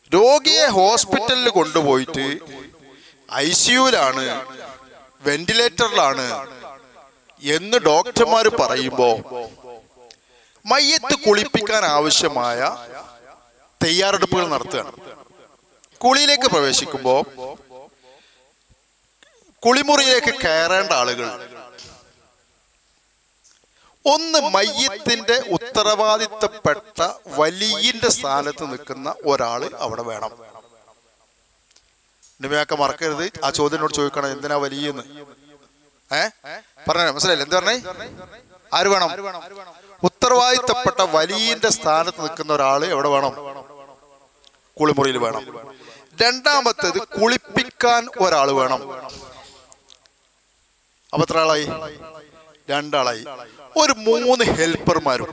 രോഗിയെ ഹോസ്പിറ്റലിൽ കൊണ്ടുപോയിട്ട് ഐ സിയുലാണ് വെന്റിലേറ്ററിലാണ് എന്ന് ഡോക്ടർമാർ പറയുമ്പോൾ മയ്യത്ത് കുളിപ്പിക്കാൻ ആവശ്യമായ തയ്യാറെടുപ്പുകൾ നടത്തുകയാണ് കുളിയിലേക്ക് പ്രവേശിക്കുമ്പോൾ കുളിമുറിയിലേക്ക് കയറേണ്ട ആളുകൾ ഒന്ന് മയ്യത്തിന്റെ ഉത്തരവാദിത്തപ്പെട്ട വലിയന്റെ സ്ഥാനത്ത് നിൽക്കുന്ന ഒരാള് അവിടെ വേണം നിമയൊക്കെ മറക്കരുത് ആ ചോദ്യനോട് ചോദിക്കണം എന്തിനാ വലിയെന്ന് ഏ പറഞ്ഞ മനസ്സിലായില്ല എന്ത് പറഞ്ഞേ ആര് വേണം ഉത്തരവാദിത്തപ്പെട്ട വലിയന്റെ സ്ഥാനത്ത് നിൽക്കുന്ന ഒരാള് എവിടെ വേണം കുളിമുറിയിൽ വേണം രണ്ടാമത്തേത് കുളിപ്പിക്കാൻ ഒരാൾ വേണം അപ്പൊ എത്ര ആളായി രണ്ടാളായി ഒരു മൂന്ന് ഹെൽപ്പർമാരും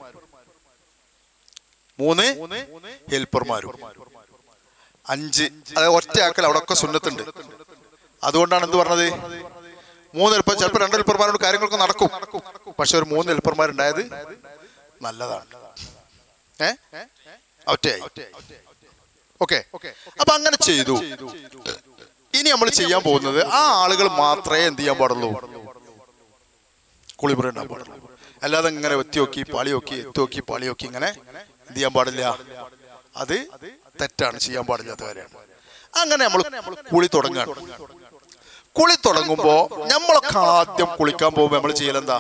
മൂന്ന് ഹെൽപ്പർമാരും അഞ്ച് അതായത് ഒറ്റയാക്കൽ അവിടെ ഒക്കെ സുന്നത്തുണ്ട് അതുകൊണ്ടാണ് എന്ത് പറഞ്ഞത് മൂന്ന് ഹെൽപ്പർ ചിലപ്പോൾ രണ്ട് ഹെൽപ്പർമാരോട് കാര്യങ്ങളൊക്കെ നടക്കും പക്ഷെ ഒരു മൂന്ന് ഹെൽപ്പർമാരുണ്ടായത് നല്ലതാണ് ഏ ഒറ്റയായി ഓക്കെ അപ്പൊ അങ്ങനെ ചെയ്തു ഇനി നമ്മൾ ചെയ്യാൻ പോകുന്നത് ആ ആളുകൾ മാത്രമേ എന്ത് ചെയ്യാൻ പാടുള്ളൂ കുളിമുറി ഉണ്ടാൻ പാടുള്ളൂ അല്ലാതെ ഇങ്ങനെ എത്തി നോക്കി പാളി നോക്കി എത്തി നോക്കി പാളി നോക്കി ഇങ്ങനെ എന്ത് ചെയ്യാൻ പാടില്ല അത് തെറ്റാണ് ചെയ്യാൻ പാടില്ലാത്ത കാര്യമാണ് അങ്ങനെ നമ്മൾ കുളി തുടങ്ങാണ് കുളി തുടങ്ങുമ്പോ നമ്മളൊക്കെ ആദ്യം കുളിക്കാൻ പോകുമ്പോ നമ്മൾ ചെയ്യലെന്താ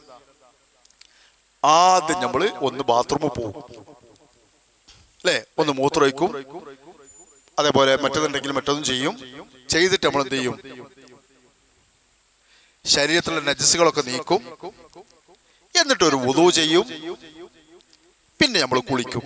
ആദ്യം നമ്മൾ ഒന്ന് ബാത്റൂമിൽ പോകും അല്ലേ ഒന്ന് മൂത്രമൊഴിക്കും അതേപോലെ മറ്റതുണ്ടെങ്കിൽ മറ്റൊന്നും ചെയ്യും ചെയ്തിട്ട് നമ്മൾ എന്ത് ചെയ്യും ശരീരത്തിലുള്ള നജസ്സുകളൊക്കെ നീക്കും എന്നിട്ട് ഒരു വുതു ചെയ്യും പിന്നെ നമ്മൾ കുളിക്കും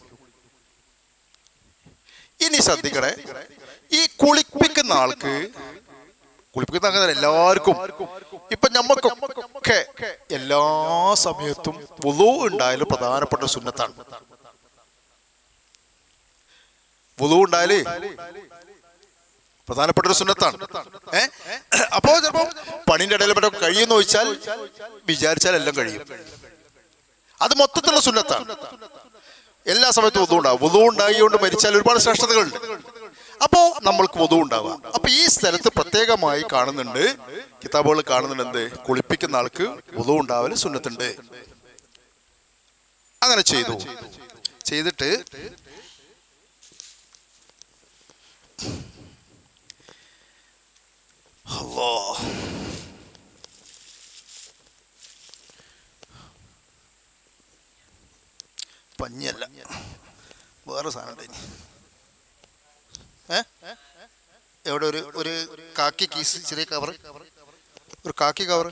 ഇനി ശ്രദ്ധിക്കണേ ഈ കുളിപ്പിക്കുന്ന ആൾക്ക് കുളിപ്പിക്കുന്ന അങ്ങനെ എല്ലാവർക്കും ഇപ്പൊ നമ്മൾക്കൊക്കെ എല്ലാ സമയത്തും വുതു ഉണ്ടായാലും പ്രധാനപ്പെട്ട സുന്നത്താണ് വുതു ഉണ്ടായാലേ പ്രധാനപ്പെട്ട ഒരു സുന്നത്താണ് ഏ അപ്പോ ചിലപ്പോ പണിന്റെ ഇടയിൽ മറ്റോ കഴിയുമെന്ന് ചോദിച്ചാൽ വിചാരിച്ചാൽ എല്ലാം കഴിയും അത് മൊത്തത്തിലുള്ള സുന്നത്താണ് എല്ലാ സമയത്തും വധു ഉണ്ടാവും വധു ഉണ്ടായിക്കൊണ്ട് മരിച്ചാൽ ഒരുപാട് ശ്രേഷ്ഠതകളുണ്ട് അപ്പോ നമ്മൾക്ക് വധു ഉണ്ടാവുക അപ്പൊ ഈ സ്ഥലത്ത് പ്രത്യേകമായി കാണുന്നുണ്ട് കിതാബുകൾ കാണുന്നുണ്ട് എന്ത് കുളിപ്പിക്കുന്ന ആൾക്ക് വധു ഉണ്ടാവല് സുന്നത്തുണ്ട് അങ്ങനെ ചെയ്തു ചെയ്തിട്ട് അല്ലോ പഞ്ഞല്ല വേറെ സാധനം ഉണ്ടായി ഏ എവിടെ ഒരു ഒരു കാക്കി കീസ് ചെറിയ കവർ ഒരു കാക്കി കവർ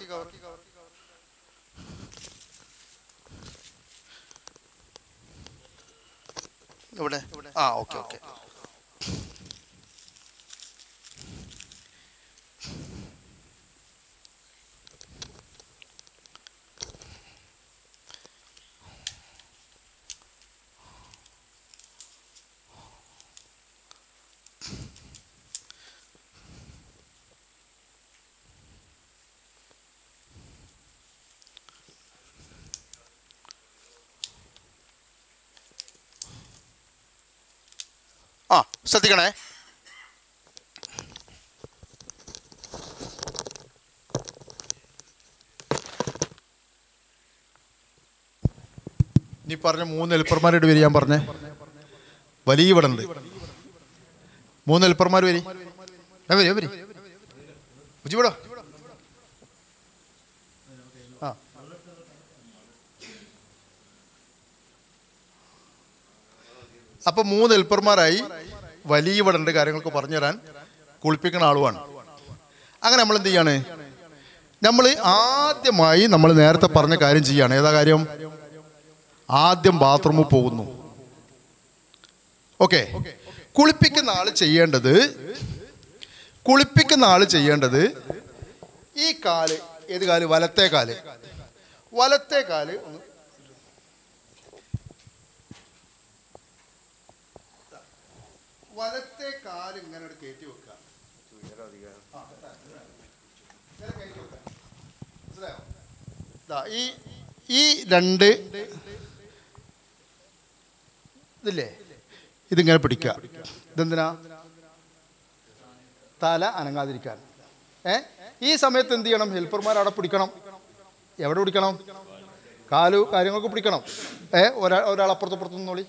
ഇവിടെ ആ ഓക്കെ ഓക്കെ ആ ശ്രദ്ധിക്കണേ നീ പറഞ്ഞ മൂന്ന് ഹെൽപ്പർമാരോട് വരി ഞാൻ പറഞ്ഞേ വലിയ ഇവിടെ ഉണ്ട് മൂന്ന് ഹെൽപ്പർമാർ വരി ആ, വരി വരി ഉജിവിടോ ആ അപ്പൊ മൂന്ന് ഹെൽപ്പർമാരായി വലിയ ഇവിടെ ഉണ്ട് കാര്യങ്ങളൊക്കെ പറഞ്ഞുതരാൻ കുളിപ്പിക്കുന്ന ആളുമാണ് അങ്ങനെ നമ്മൾ എന്ത് ചെയ്യാണ് നമ്മൾ ആദ്യമായി നമ്മൾ നേരത്തെ പറഞ്ഞ കാര്യം ചെയ്യാണ് ഏതാ കാര്യം ആദ്യം ബാത്റൂമിൽ പോകുന്നു ഓക്കെ കുളിപ്പിക്കുന്ന ആള് ചെയ്യേണ്ടത് കുളിപ്പിക്കുന്ന ആള് ചെയ്യേണ്ടത് ഈ കാല് ഏത് കാല് വലത്തെ കാല് വലത്തെ കാല് ഒന്ന് വലത്തെ കാല് ഇങ്ങനെ അങ്ങട് കയറ്റി വെക്കുക ആ, ഇങ്ങനെ കയറ്റി വെക്കുക. മനസ്സിലായോ? ദാ ഈ ഈ രണ്ട് ഇതില്ലേ ഇതിങ്ങനെ പിടിക്കുക ഇതെന്തിനാ തല അനങ്ങാതിരിക്കാൻ ഏ ഈ സമയത്ത് എന്ത് ചെയ്യണം ഹെൽപ്പർമാർ അവിടെ പിടിക്കണം എവിടെ പിടിക്കണം കാലു കാര്യങ്ങളൊക്കെ പിടിക്കണം ഏ ഒരാൾ ഒരാൾ അപ്പുറത്തപ്പുറത്ത് നിന്നോളി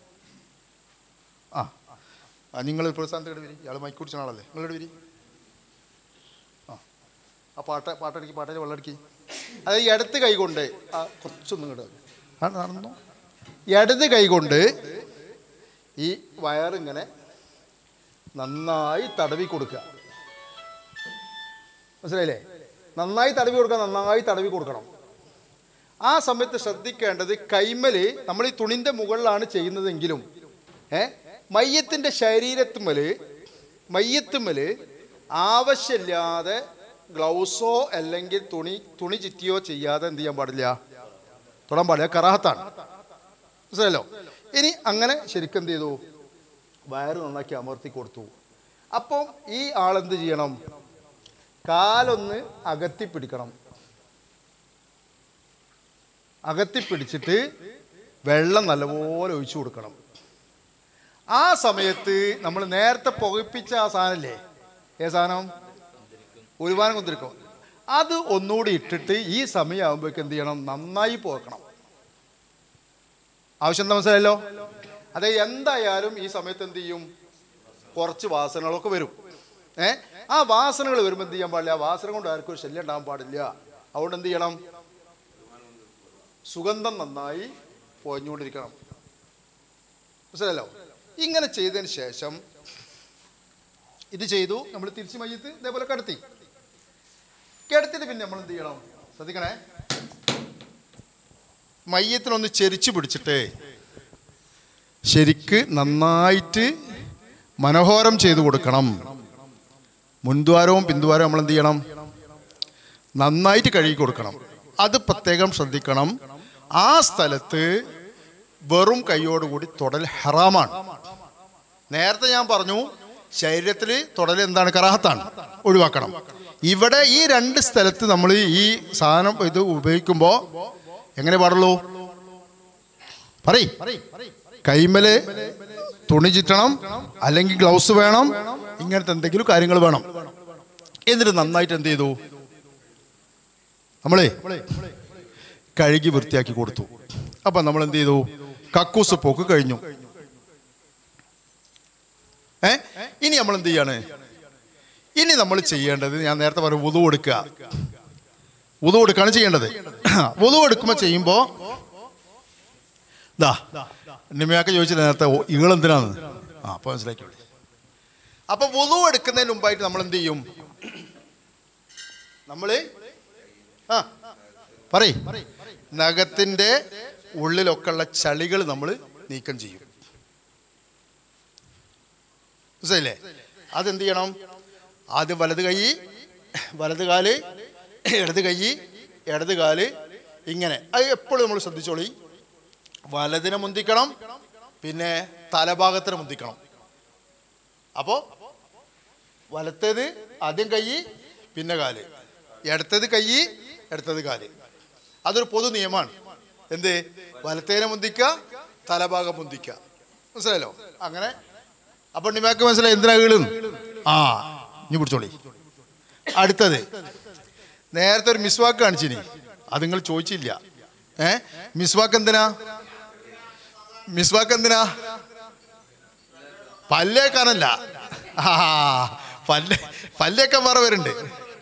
ആ ആ നിങ്ങൾ പ്രോത്സാഹനത്തോട് വരി ഇയാൾ മൈക്ക് കുടിച്ച ആളല്ലേ നിങ്ങളോട് വരി ആ ആ പാട്ട് പാട്ടടിക്ക് പാട്ടിൽ വെള്ളടിക്ക് അത് ഈ ഇടത്ത് കൈ കൊണ്ട് ആ കുറച്ചൊന്നും ഇങ്ങോട്ട് ആ നടന്നോ ഇടത് കൈ കൊണ്ട് ഈ വയറിങ്ങനെ നന്നായി തടവി കൊടുക്കുക മനസ്സിലായില്ലേ നന്നായി തടവി കൊടുക്കുക നന്നായി തടവി കൊടുക്കണം ആ സമയത്ത് ശ്രദ്ധിക്കേണ്ടത് കൈമല് നമ്മൾ ഈ തുണിന്റെ മുകളിലാണ് ചെയ്യുന്നതെങ്കിലും ഏ മയ്യത്തിന്റെ ശരീരത്തുമ്മല് മയ്യത്തുമ്മല് ആവശ്യമില്ലാതെ ഗ്ലൗസോ അല്ലെങ്കിൽ തുണി തുണി ചുറ്റിയോ ചെയ്യാതെ എന്ത് ചെയ്യാൻ പാടില്ല തൊടാൻ പാടില്ല കറാഹത്താണ് മനസ്സിലല്ലോ ഇനി അങ്ങനെ ശരിക്കും എന്ത് ചെയ്തു വയറ് നന്നാക്കി അമർത്തി കൊടുത്തു അപ്പം ഈ ആളെന്ത് ചെയ്യണം കാലൊന്ന് അകത്തി പിടിക്കണം അകത്തി പിടിച്ചിട്ട് വെള്ളം നല്ലപോലെ ഒഴിച്ചു കൊടുക്കണം ആ സമയത്ത് നമ്മൾ നേരത്തെ പുകപ്പിച്ച ആ സാധനല്ലേ ഏ സാധനം ഒരുപാട് കുന്തിരിക്കും അത് ഒന്നുകൂടി ഇട്ടിട്ട് ഈ സമയമാകുമ്പോഴേക്ക് എന്ത് ചെയ്യണം നന്നായി പോക്കണം ആവശ്യം എന്താ മനസ്സിലായല്ലോ അതെ എന്തായാലും ഈ സമയത്ത് എന്ത് ചെയ്യും കുറച്ച് വാസനകളൊക്കെ വരും ഏ ആ വാസനകൾ വരുമ്പോൾ എന്ത് ചെയ്യാൻ പാടില്ല ആ വാസന കൊണ്ട് ആർക്കും ഒരു ശല്യം ഉണ്ടാകാൻ പാടില്ല അതുകൊണ്ട് എന്ത് ചെയ്യണം സുഗന്ധം നന്നായി പോഞ്ഞുകൊണ്ടിരിക്കണം മനസ്സിലല്ലോ ഇങ്ങനെ ചെയ്തതിന് ശേഷം ഇത് ചെയ്തു നമ്മൾ തിരിച്ചു മയ്യത്ത് ഇതേപോലെ കടത്തി കിടത്തിട്ട് പിന്നെ നമ്മൾ എന്ത് ചെയ്യണം ശ്രദ്ധിക്കണേ മയ്യത്തിനൊന്ന് ചെരിച്ചു പിടിച്ചിട്ട് ശരിക്ക് നന്നായിട്ട് മനോഹരം ചെയ്തു കൊടുക്കണം മുൻദ്വാരവും പിന്തുവാരവും നമ്മൾ എന്ത് ചെയ്യണം നന്നായിട്ട് കഴുകി കൊടുക്കണം അത് പ്രത്യേകം ശ്രദ്ധിക്കണം ആ സ്ഥലത്ത് വെറും കൈയോടുകൂടി തൊടൽ ഹറാമാണ് നേരത്തെ ഞാൻ പറഞ്ഞു ശരീരത്തിൽ തൊടൽ എന്താണ് കറാഹത്താണ് ഒഴിവാക്കണം ഇവിടെ ഈ രണ്ട് സ്ഥലത്ത് നമ്മൾ ഈ സാധനം ഇത് ഉപയോഗിക്കുമ്പോൾ എങ്ങനെ പാടുള്ളൂ പറയ് കൈമല് തുണി ചുറ്റണം അല്ലെങ്കിൽ ഗ്ലൗസ് വേണം ഇങ്ങനത്തെ എന്തെങ്കിലും കാര്യങ്ങൾ വേണം എന്നിട്ട് നന്നായിട്ട് എന്ത് ചെയ്തു നമ്മളേ കഴുകി വൃത്തിയാക്കി കൊടുത്തു അപ്പൊ നമ്മൾ എന്ത് ചെയ്തു കക്കൂസ് പോക്ക് കഴിഞ്ഞു ഏ ഇനി നമ്മൾ എന്ത് ചെയ്യാണ് ഇനി നമ്മൾ ചെയ്യേണ്ടത് ഞാൻ നേരത്തെ പറഞ്ഞു ഉതു കൊടുക്കുക ഉതു കൊടുക്കുകയാണ് ചെയ്യേണ്ടത് ഉതു കൊടുക്കുമ്പോൾ ചെയ്യുമ്പോൾ ദാ നിമയാക്ക ചോദിച്ചില്ല നേരത്തെ ഇകളെന്തിനാണ് ആ അപ്പൊ മനസ്സിലാക്കിയോളി അപ്പൊ വുളു എടുക്കുന്നതിന് മുമ്പായിട്ട് നമ്മൾ എന്ത് ചെയ്യും നമ്മള് ആ പറയ് നഖത്തിന്റെ ഉള്ളിലൊക്കെ ഉള്ള ചളികൾ നമ്മൾ നീക്കം ചെയ്യും മനസ്സിലായില്ലേ അതെന്ത് ചെയ്യണം ആദ്യം വലത് കൈ വലത് കാല് ഇടത് കൈ ഇടത് കാല് ഇങ്ങനെ അത് എപ്പോഴും നമ്മൾ ശ്രദ്ധിച്ചോളി വലതിനെ മുന്തിക്കണം പിന്നെ തലഭാഗത്തിനെ മുന്തിക്കണം അപ്പോ വലത്തേത് ആദ്യം കൈ പിന്നെ കാല് ഇടത്തത് കൈ ഇടത്തത് കാല് അതൊരു പൊതു നിയമമാണ് എന്ത് വലത്തേനെ മുന്തിക്കുക തലഭാഗം മുന്തിക്കുക മനസ്സിലായല്ലോ അങ്ങനെ അപ്പൊ നിമാക്ക് മനസ്സിലായി എന്തിനാ വീളും ആ ഇനി പിടിച്ചോളി അടുത്തത് നേരത്തെ ഒരു മിസ്വാക്ക് കാണിച്ചിനി അത് നിങ്ങൾ ചോദിച്ചില്ല ഏ മിസ്വാക്ക് എന്തിനാ മിസ്വാക്ക് എന്തിനാ പല്ലേക്കാനല്ല ആ പല്ല് പല്ലേക്കാൻ വേറെ വരുന്നുണ്ട്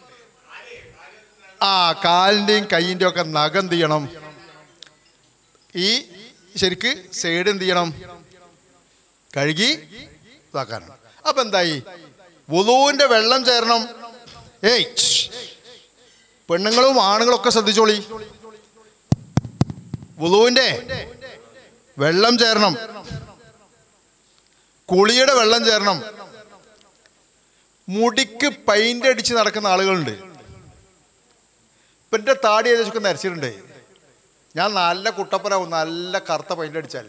ആ കാലിൻ്റെയും കൈയിൻ്റെയും ഒക്കെ നഖം എന്ത് ചെയ്യണം ഈ ശരിക്ക് സൈഡ് എന്ത് ചെയ്യണം കഴുകി ഇതാക്കാനാണ് അപ്പൊ എന്തായി വുളുവിന്റെ വെള്ളം ചേരണം ഏയ് ഛ്. പെണ്ണുങ്ങളും ആണുങ്ങളും ഒക്കെ ശ്രദ്ധിച്ചോളി വുളുവിന്റെ വെള്ളം ചേരണം കുളിയുടെ വെള്ളം ചേരണം മുടിക്ക് പെയിന്റ് അടിച്ച് നടക്കുന്ന ആളുകളുണ്ട് ഇപ്പൊ എന്റെ താടി ഏകദേശം നരച്ചിട്ടുണ്ട് ഞാൻ നല്ല കുട്ടപ്പനാവും നല്ല കറുത്ത പെയിന്റ് അടിച്ചാൽ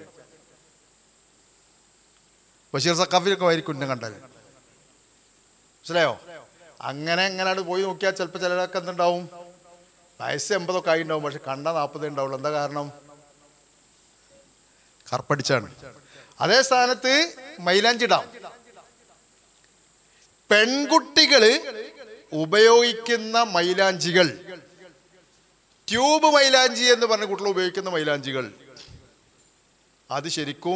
ബഷീർ സക്കാഫിലൊക്കെ ആയിരിക്കും എന്നെ കണ്ടാൽ മനസ്സിലായോ അങ്ങനെ എങ്ങനെയാണ് പോയി നോക്കിയാൽ ചിലപ്പോൾ ചിലരൊക്കെ എന്തുണ്ടാവും വയസ്സ് എൺപതൊക്കെ ആയി ഉണ്ടാവും പക്ഷെ കണ്ട നാൽപ്പതേ ഉണ്ടാവുള്ളൂ എന്താ കാരണം കറുപ്പടിച്ചാണ് അതേ സ്ഥാനത്ത് മൈലാഞ്ചി ഇടാം പെൺകുട്ടികള് ഉപയോഗിക്കുന്ന മൈലാഞ്ചികൾ ട്യൂബ് മൈലാഞ്ചി എന്ന് പറഞ്ഞ കുട്ടികൾ ഉപയോഗിക്കുന്ന മൈലാഞ്ചികൾ അത് ശരിക്കും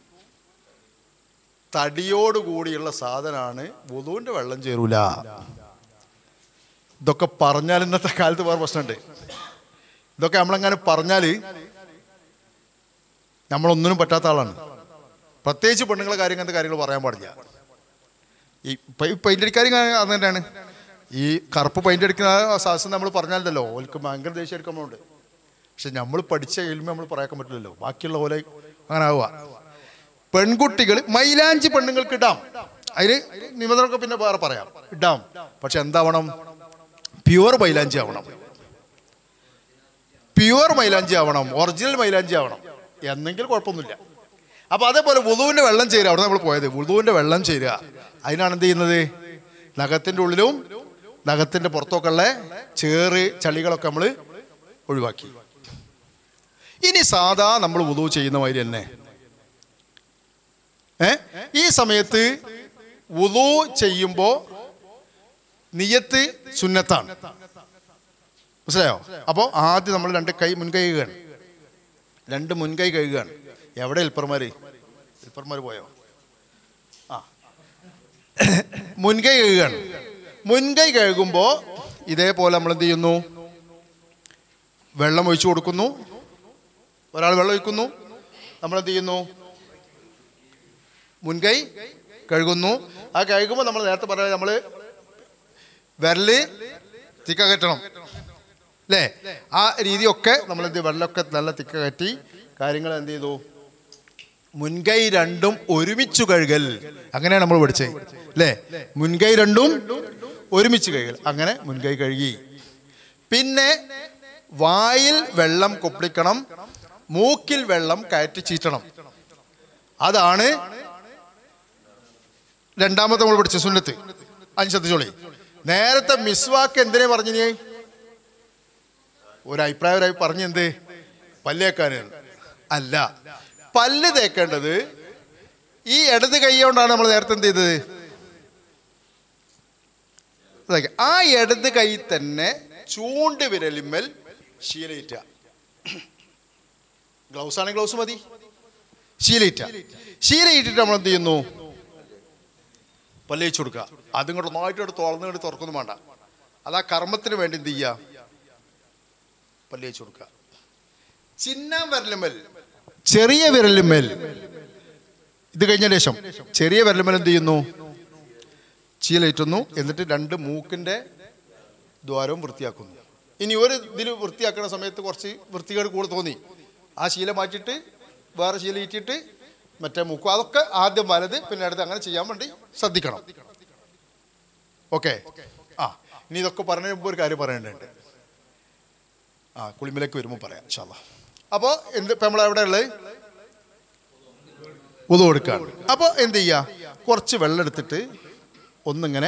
തടിയോട് കൂടിയുള്ള സാധനമാണ് വുതുവിന്റെ വെള്ളം ചേരൂല ഇതൊക്കെ പറഞ്ഞാൽ ഇന്നത്തെ കാലത്ത് വേറെ പ്രശ്നമുണ്ട് ഇതൊക്കെ നമ്മളെങ്ങനെ പറഞ്ഞാൽ നമ്മളൊന്നിനും പറ്റാത്ത ആളാണ് പ്രത്യേകിച്ച് പെണ്ണുങ്ങളെ കാര്യം അങ്ങനത്തെ കാര്യങ്ങൾ പറയാൻ പാടില്ല ഈ പെയിന്റ് അടിക്കാർ അത് തന്നെയാണ് ഈ കറുപ്പ് പെയിന്റ് അടിക്കുന്ന സാഹസം നമ്മൾ പറഞ്ഞാലല്ലോ ഓൽക്ക് ഭയങ്കര ദേഷ്യം എടുക്കുമ്പോണ്ട് പക്ഷെ നമ്മൾ പഠിച്ച എൽമ നമ്മൾ പറയാൻ പറ്റില്ലല്ലോ ബാക്കിയുള്ള പോലെ അങ്ങനെ ആവുക പെൺകുട്ടികൾ മൈലാഞ്ചി പെണ്ണുങ്ങൾക്ക് ഇടാം അതിന് നിബന്ധനകളൊക്കെ പിന്നെ വേറെ പറയാം ഇടാം പക്ഷെ എന്താവണം പ്യുവർ മൈലാഞ്ചി ആവണം പ്യുവർ മൈലാഞ്ചി ആവണം ഒറിജിനൽ മൈലാഞ്ചി ആവണം എന്നെങ്കിൽ കുഴപ്പമൊന്നുമില്ല അപ്പൊ അതേപോലെ വുളുവിന്റെ വെള്ളം ചേരുക അവിടെ നമ്മൾ പോയത് വുളുവിന്റെ വെള്ളം ചേരുക അതിനാണ് എന്ത് ചെയ്യുന്നത് നഖത്തിന്റെ ഉള്ളിലും നഖത്തിന്റെ പുറത്തൊക്കെ ഉള്ള ചേറ് ചളികളൊക്കെ നമ്മൾ ഒഴിവാക്കി ഇനി സാധാ നമ്മൾ വുളു ചെയ്യുന്ന മാതിരി തന്നെ ഏ ഈ സമയത്ത് വുളു ചെയ്യുമ്പോ നിയത്ത് സുന്നത്താണ് മനസ്സിലായോ അപ്പോൾ ആദ്യം നമ്മൾ രണ്ട് കൈ മുൻകൈ കഴുകുകയാണ് രണ്ട് മുൻകൈ കഴുകുകയാണ് എവിടെ എൽപ്പർമാര് എൽപ്പർമാർ പോയോ ആ മുൻകൈ കഴുകുകയാണ് മുൻകൈ കഴുകുമ്പോൾ ഇതേപോലെ നമ്മൾ എന്ത് ചെയ്യുന്നു വെള്ളം ഒഴിച്ചു കൊടുക്കുന്നു ഒരാൾ വെള്ളം ഒഴിക്കുന്നു നമ്മൾ എന്ത് ചെയ്യുന്നു മുൻകൈ കഴുകുന്നു ആ കഴുകുമ്പോൾ നമ്മൾ നേരത്തെ പറഞ്ഞ നമ്മൾ വിരല് തിക്ക കെട്ടണം അല്ലേ ആ രീതിയൊക്കെ നമ്മൾ എന്ത് ചെയ്യും? വെള്ളമൊക്കെ നല്ല തിക്ക കയറ്റി കാര്യങ്ങൾ എന്ത് ചെയ്തു മുൻകൈ രണ്ടും ഒരുമിച്ചു കഴുകൽ അങ്ങനെയാണ് നമ്മൾ പഠിച്ചത് അല്ലേ മുൻകൈ രണ്ടും ഒരുമിച്ച് കഴുകൽ അങ്ങനെ മുൻകൈ കഴുകി പിന്നെ വായിൽ വെള്ളം കൊപ്പിക്കണം മൂക്കിൽ വെള്ളം കയറ്റി ചീറ്റണം അതാണ് രണ്ടാമത്തെ നമ്മൾ പഠിച്ച സുന്നത്ത് അഞ്ച് ശ്രദ്ധിച്ചോളി നേരത്തെ മിസ്വാക്ക് എന്തിനെ പറഞ്ഞിനി ഒരു അഭിപ്രായം പറഞ്ഞെന്ത് പല്ലേക്കാനാണ് അല്ല പല്ല് തേക്കേണ്ടത് ഈ ഇടത് കൈ കൊണ്ടാണ് നമ്മൾ നേരത്തെ എന്ത് ചെയ്തത് ഇതൊക്കെ. ആ ഇടത് കൈ തന്നെ ചൂണ്ട് വിരലിമ്മൽ ശീലയിറ്റ ഗ്ലൗസ് ആണെങ്കിൽ ഗ്ലൗസ് മതി ശീലയിറ്റ ശീലയിട്ടിട്ട് നമ്മൾ എന്ത് ചെയ്യുന്നു പല്ലേച്ചു കൊടുക്കുക അതും കൂടെ നന്നായിട്ട് തുറന്നു കണ്ട് തുറക്കൊന്നും വേണ്ട അത് ആ കർമ്മത്തിന് വേണ്ടി എന്ത് ചെയ്യുക പല്ലേച്ചു കൊടുക്കുക ചിന്നാൻ വിരലുമൽ ചെറിയ വിരലുമൽ ഇത് കഴിഞ്ഞ ശേഷം ചെറിയ വിരലുമൽ എന്ത് ചെയ്യുന്നു ചീലയിട്ടുന്നു എന്നിട്ട് രണ്ട് മൂക്കിന്റെ ദ്വാരവും വൃത്തിയാക്കുന്നു ഇനി ഒരു ഇതിൽ വൃത്തിയാക്കുന്ന സമയത്ത് കുറച്ച് വൃത്തികേട് കൂടുതൽ തോന്നി ആ ശീല മാറ്റിയിട്ട് വേറെ ശീല ഇട്ടിട്ട് മറ്റേ മൂക്കും അതൊക്കെ ആദ്യം വലത് പിന്നെ അടുത്ത് അങ്ങനെ ചെയ്യാൻ വേണ്ടി ശ്രദ്ധിക്കണം ഓക്കെ ആ ഇനി ഇതൊക്കെ പറഞ്ഞ മുമ്പ് ഒരു കാര്യം പറയേണ്ടതുണ്ട് ആ കുളിമിലേക്ക് വരുമ്പോൾ പറയാം ഇൻഷാല്ലാ അപ്പോൾ എന്ത് ഇപ്പം നമ്മൾ എവിടെ ഉള്ളത് ഉതു കൊടുക്കുകയാണ് അപ്പോൾ എന്ത് ചെയ്യുക കുറച്ച് വെള്ളം എടുത്തിട്ട് ഒന്നിങ്ങനെ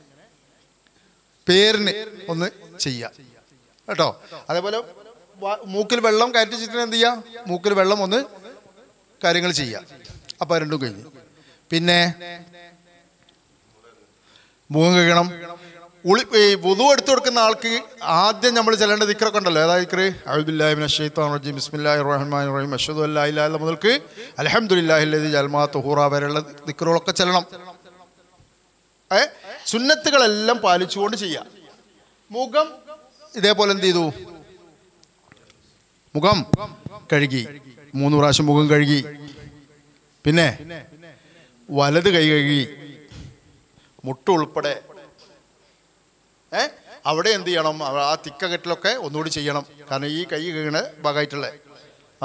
പേരിന് ഒന്ന് ചെയ്യുക കേട്ടോ അതേപോലെ വ- മൂക്കിൽ വെള്ളം കയറ്റി വെച്ചിട്ട് എന്ത് ചെയ്യുക മൂക്കിൽ വെള്ളം ഒന്ന് കാര്യങ്ങൾ ചെയ്യുക അപ്പോൾ രണ്ടും കഴിഞ്ഞു പിന്നെ മുഖം കഴുകണം ഉളി ഈ വുതു എടുത്തു കൊടുക്കുന്ന ആൾക്ക് ആദ്യം നമ്മൾ ചെല്ലേണ്ട ദിക്റൊക്കെ ഉണ്ടല്ലോ ഏതാ ദിക്റ് അബ്ദുല്ലാഹിബിൻ ഷെയ്ത്താൻ റജീം ബിസ്മില്ലാഹി റഹ്മാൻ റഹീം അഷ്ഹദു അല്ലാ ഇലാഹ ഇല്ല മുതൽക്ക് അൽഹംദുലില്ലാഹി അല്ലദി ജൽമാ തുഹൂറ വരെയുള്ള ദിക്റുകളൊക്കെ ചെല്ലണം ഏ സുന്നത്തുകളെല്ലാം പാലിച്ചുകൊണ്ട് ചെയ്യാം മുഖം ഇതേപോലെ എന്ത് ചെയ്തു മുഖം കഴുകി മൂന്ന് പ്രാവശ്യം മുഖം കഴുകി പിന്നെ വലത് കൈ കഴുകി മുട്ട ഉൾപ്പെടെ ഏ അവിടെ എന്ത് ചെയ്യണം അവ- ആ തിക്ക കെട്ടിലൊക്കെ ഒന്നുകൂടി ചെയ്യണം കാരണം ഈ കൈ കഴുകണ ഭാഗമായിട്ടുള്ള ആ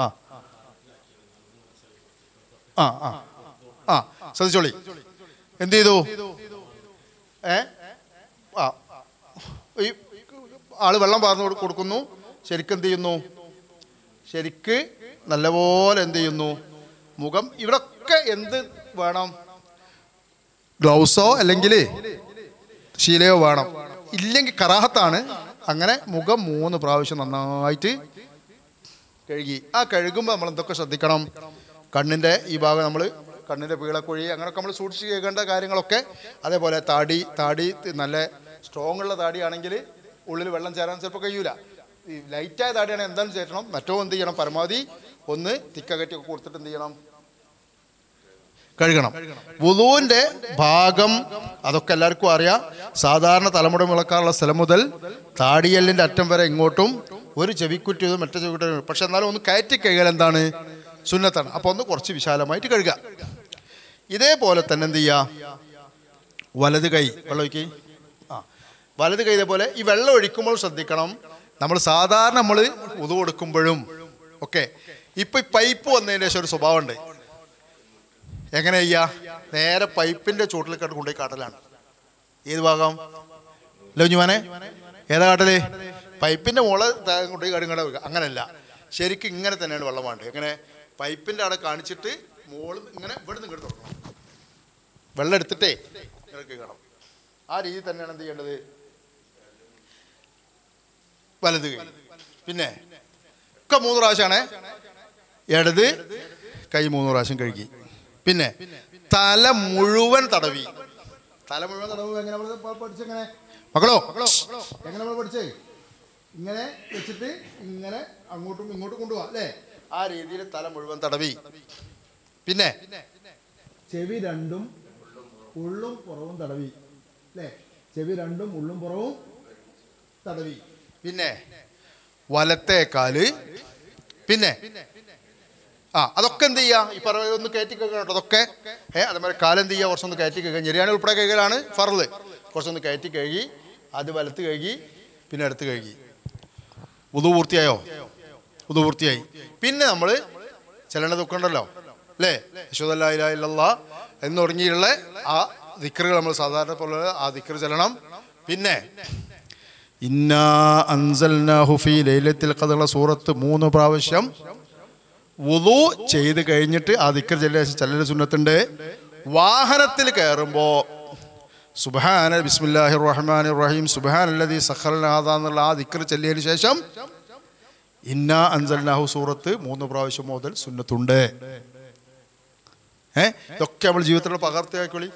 ആ ആ ആ ശ്രദ്ധിച്ചോളി എന്ത് ചെയ്തു ഏ ആ ഈ ആള് വെള്ളം പാർന്നു കൊടു- കൊടുക്കുന്നു ശരിക്കും എന്ത് ചെയ്യുന്നു ശരിക്ക് നല്ലപോലെ എന്ത് ചെയ്യുന്നു മുഖം ഇവിടൊക്കെ എന്ത് വേണം ഗ്ലൗസോ അല്ലെങ്കിൽ ശീലയോ വേണം ഇല്ലെങ്കിൽ കറാഹത്താണ് അങ്ങനെ മുഖം മൂന്ന് പ്രാവശ്യം നന്നായിട്ട് കഴുകി ആ കഴുകുമ്പോൾ നമ്മൾ എന്തൊക്കെ ശ്രദ്ധിക്കണം കണ്ണിൻ്റെ ഈ ഭാഗം നമ്മൾ കണ്ണിൻ്റെ പീളക്കുഴി അങ്ങനെയൊക്കെ നമ്മൾ സൂക്ഷിച്ച് കേൾക്കേണ്ട കാര്യങ്ങളൊക്കെ അതേപോലെ താടി താടി നല്ല സ്ട്രോങ് ഉള്ള താടിയാണെങ്കിൽ ഉള്ളിൽ വെള്ളം ചേരാൻ ചിലപ്പോൾ കഴിയൂല ഈ ലൈറ്റായ താടിയാണെങ്കിൽ എന്തായാലും ചേരണം മറ്റോ എന്ത് ചെയ്യണം പരമാവധി ഒന്ന് തിക്കകറ്റിയൊക്കെ കൊടുത്തിട്ട് എന്ത് ചെയ്യണം കഴുകണം വുളുവിൻ്റെ ഭാഗം അതൊക്കെ എല്ലാവർക്കും അറിയാം സാധാരണ തലമുറ വിളക്കാറുള്ള സ്ഥലം മുതൽ താടിയല്ലിൻ്റെ അറ്റം വരെ ഇങ്ങോട്ടും ഒരു ചെവിക്കുറ്റി ഇത് മറ്റേ ചെവിക്കുറ്റി പക്ഷെ എന്നാലും ഒന്ന് കയറ്റി കഴുകൽ എന്താണ് സുന്നത്താണ് അപ്പോൾ ഒന്ന് കുറച്ച് വിശാലമായിട്ട് കഴുകുക ഇതേപോലെ തന്നെ എന്ത് ചെയ്യുക വലത് കൈ വെള്ളം ഒഴിക്കേ ആ വലത് കൈ ഇതേപോലെ ഈ വെള്ളം ഒഴിക്കുമ്പോൾ ശ്രദ്ധിക്കണം നമ്മൾ സാധാരണ നമ്മൾ ഉതു കൊടുക്കുമ്പോഴും ഒക്കെ ഇപ്പൊ ഈ പൈപ്പ് വന്നതിന് ശേഷം ഒരു സ്വഭാവമുണ്ട് എങ്ങനെ ചെയ്യാ നേരെ പൈപ്പിന്റെ ചുവട്ടിൽ കണ്ട് കൊണ്ടുപോയി കാട്ടലാണ് ഏത് ഭാഗം ലോഞ്ഞുമാനെ ഏതാ കാട്ടല് പൈപ്പിന്റെ മുകള് താഴെ കൊണ്ടുപോയി കടുങ്ങട വെക്കുക അങ്ങനല്ല ശരിക്കും ഇങ്ങനെ തന്നെയാണ് വെള്ളം വേണ്ടത് എങ്ങനെ പൈപ്പിന്റെ അവിടെ കാണിച്ചിട്ട് മുകളിൽ ഇങ്ങനെ ഇവിടെ നിന്ന് ഇങ്ങോട്ട് തുടങ്ങണം വെള്ളം എടുത്തിട്ടേ ഇങ്ങനെ കാണാം ആ രീതി തന്നെയാണ് എന്ത് ചെയ്യേണ്ടത് വലത് കൈ പിന്നെ ഒക്കെ മൂന്ന് പ്രാവശ്യമാണേ ഇടത് കൈ മൂന്ന് പ്രാവശ്യം കഴുകി പിന്നെ തല മുഴുവൻ തടവി തല മുഴുവൻ തടവ് എങ്ങനെ നമ്മൾ പ- പഠിച്ചെങ്ങനെ മക്കളോ എങ്ങനെ നമ്മൾ പഠിച്ചേ ഇങ്ങനെ വെച്ചിട്ട് ഇങ്ങനെ അങ്ങോട്ടും ഇങ്ങോട്ടും കൊണ്ടുപോവാ അല്ലേ ആ രീതിയിൽ തല മുഴുവൻ തടവി പിന്നെ ചെവി രണ്ടും ഉള്ളും പുറവും തടവി അല്ലേ ചെവി രണ്ടും ഉള്ളും പുറവും തടവി പിന്നെ വലത്തെ കാല് പിന്നെ ആ അതൊക്കെ എന്ത് ചെയ്യാ ഈ പറഞ്ഞ ഒന്ന് കയറ്റി കേൾക്കണം കേട്ടോ അതൊക്കെ ഏ അതേപോലെ കാലം എന്ത് ചെയ്യുക കുറച്ചൊന്ന് കയറ്റി കഴുകുക ഞെരിയാണി ഉൾപ്പെടെ കഴുകലാണ് ഫറല് കുറച്ചൊന്ന് കയറ്റി കഴുകി അത് വലത്ത് കഴുകി പിന്നെ അടുത്ത് കഴുകി ഉതു പൂർത്തിയായോ ഉതു പൂർത്തിയായി പിന്നെ നമ്മൾ ചെല്ലേണ്ടതൊക്കെ ഉണ്ടല്ലോ അല്ലേ യശോദല്ല എന്ന് തുടങ്ങിയുള്ള ആ ദിക്കറുകൾ നമ്മൾ സാധാരണ പോലെ ആ ദിക്കർ ചെല്ലണം പിന്നെ ഇന്നാ അൻസൽനാഹു ഫീ ലൈലത്തിൽ ഖദർ സൂറത്ത് മൂന്ന് പ്രാവശ്യം വുളു ചെയ്ത് കഴിഞ്ഞിട്ട് ആ ദിക്കർ ചെല്ല ചെല്ലൽ സുന്നത്തുണ്ട് വാഹനത്തിൽ കയറുമ്പോൾ സുബാന ബിസ്മില്ലാഹി റഹ്മാൻ റഹീം സുബാൻ അല്ലതി സഖർനാഥ എന്നുള്ള ആ ദിക്കർ ചെല്ലിയതിനു ശേഷം ഇന്ന അൻസൽനാഹു സൂറത്ത് മൂന്ന് പ്രാവശ്യം മുതൽ സുന്നത്തുണ്ട് ഏ ഇതൊക്കെ നമ്മൾ ജീവിതത്തിലുള്ള പകർത്തിയാക്കിളി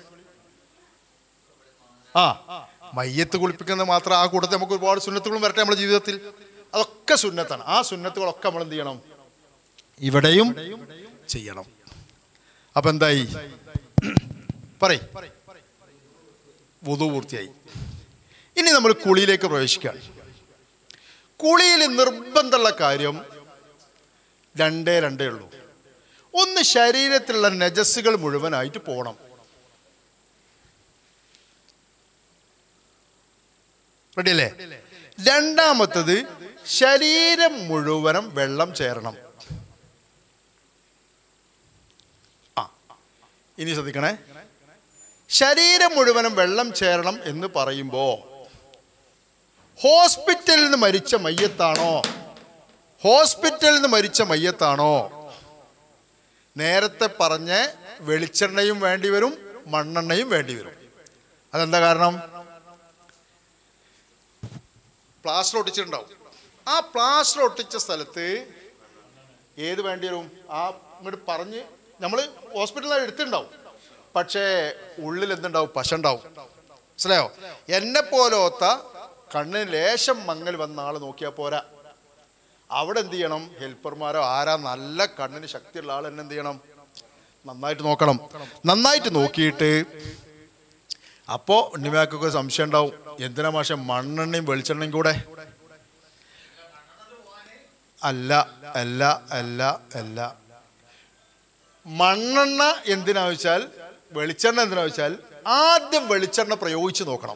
ആ മയ്യത്ത് കുളിപ്പിക്കുന്നത് മാത്രം ആ കൂട്ടത്തിൽ നമുക്ക് ഒരുപാട് സുന്നത്തുകളും വരട്ടെ നമ്മുടെ ജീവിതത്തിൽ അതൊക്കെ സുന്നത്താണ് ആ സുന്നത്തുകളൊക്കെ നമ്മൾ എന്ത് ചെയ്യണം ഇവിടെയും ചെയ്യണം അപ്പൊ എന്തായി പറയ് വുതു പൂർത്തിയായി ഇനി നമ്മൾ കുളിയിലേക്ക് പ്രവേശിക്കുകയാണ് കുളിയിൽ നിർബന്ധമുള്ള കാര്യം രണ്ടേ രണ്ടേ ഉള്ളൂ ഒന്ന് ശരീരത്തിലുള്ള നജസ്സുകൾ മുഴുവനായിട്ട് പോകണം റെഡിയല്ലേ രണ്ടാമത്തത് ശരീരം മുഴുവനും വെള്ളം ചേരണം ആ ഇനി ശ്രദ്ധിക്കണേ ശരീരം മുഴുവനും വെള്ളം ചേരണം എന്ന് പറയുമ്പോൾ ഹോസ്പിറ്റലിൽ നിന്ന് മരിച്ച മയ്യത്താണോ ഹോസ്പിറ്റലിൽ നിന്ന് മരിച്ച മയ്യത്താണോ നേരത്തെ പറഞ്ഞ വെളിച്ചെണ്ണയും വേണ്ടി വരും മണ്ണെണ്ണയും വേണ്ടി വരും അതെന്താ കാരണം പ്ലാസ്റ്റർ ഒട്ടിച്ചിട്ടുണ്ടാവും ആ പ്ലാസ്റ്റർ ഒട്ടിച്ച സ്ഥലത്ത് ഏത് വേണ്ടി വരും ആ ഇങ്ങോട്ട് പറഞ്ഞ് നമ്മൾ ഹോസ്പിറ്റലിൽ എടുത്തിട്ടുണ്ടാവും പക്ഷേ ഉള്ളിൽ എന്തുണ്ടാവും പശ ഉണ്ടാവും മനസ്സിലായോ എന്നെ പോലോത്ത കണ്ണിന് ലേശം മങ്ങൽ വന്ന ആൾ നോക്കിയാൽ പോരാ അവിടെ എന്ത് ചെയ്യണം ഹെൽപ്പർമാരോ ആരാ നല്ല കണ്ണിന് ശക്തിയുള്ള ആൾ എന്നെ എന്ത് ചെയ്യണം നന്നായിട്ട് നോക്കണം നന്നായിട്ട് നോക്കിയിട്ട് അപ്പോൾ ഉണ്ണിമാക്കൊക്കെ ഒരു സംശയം ഉണ്ടാവും എന്തിനാ മാഷെ മണ്ണെണ്ണയും വെളിച്ചെണ്ണയും കൂടെ അല്ല അല്ല അല്ല അല്ല മണ്ണെണ്ണ എന്തിനാ വെച്ചാൽ വെളിച്ചെണ്ണ എന്തിനാ വെച്ചാൽ ആദ്യം വെളിച്ചെണ്ണ പ്രയോഗിച്ച് നോക്കണം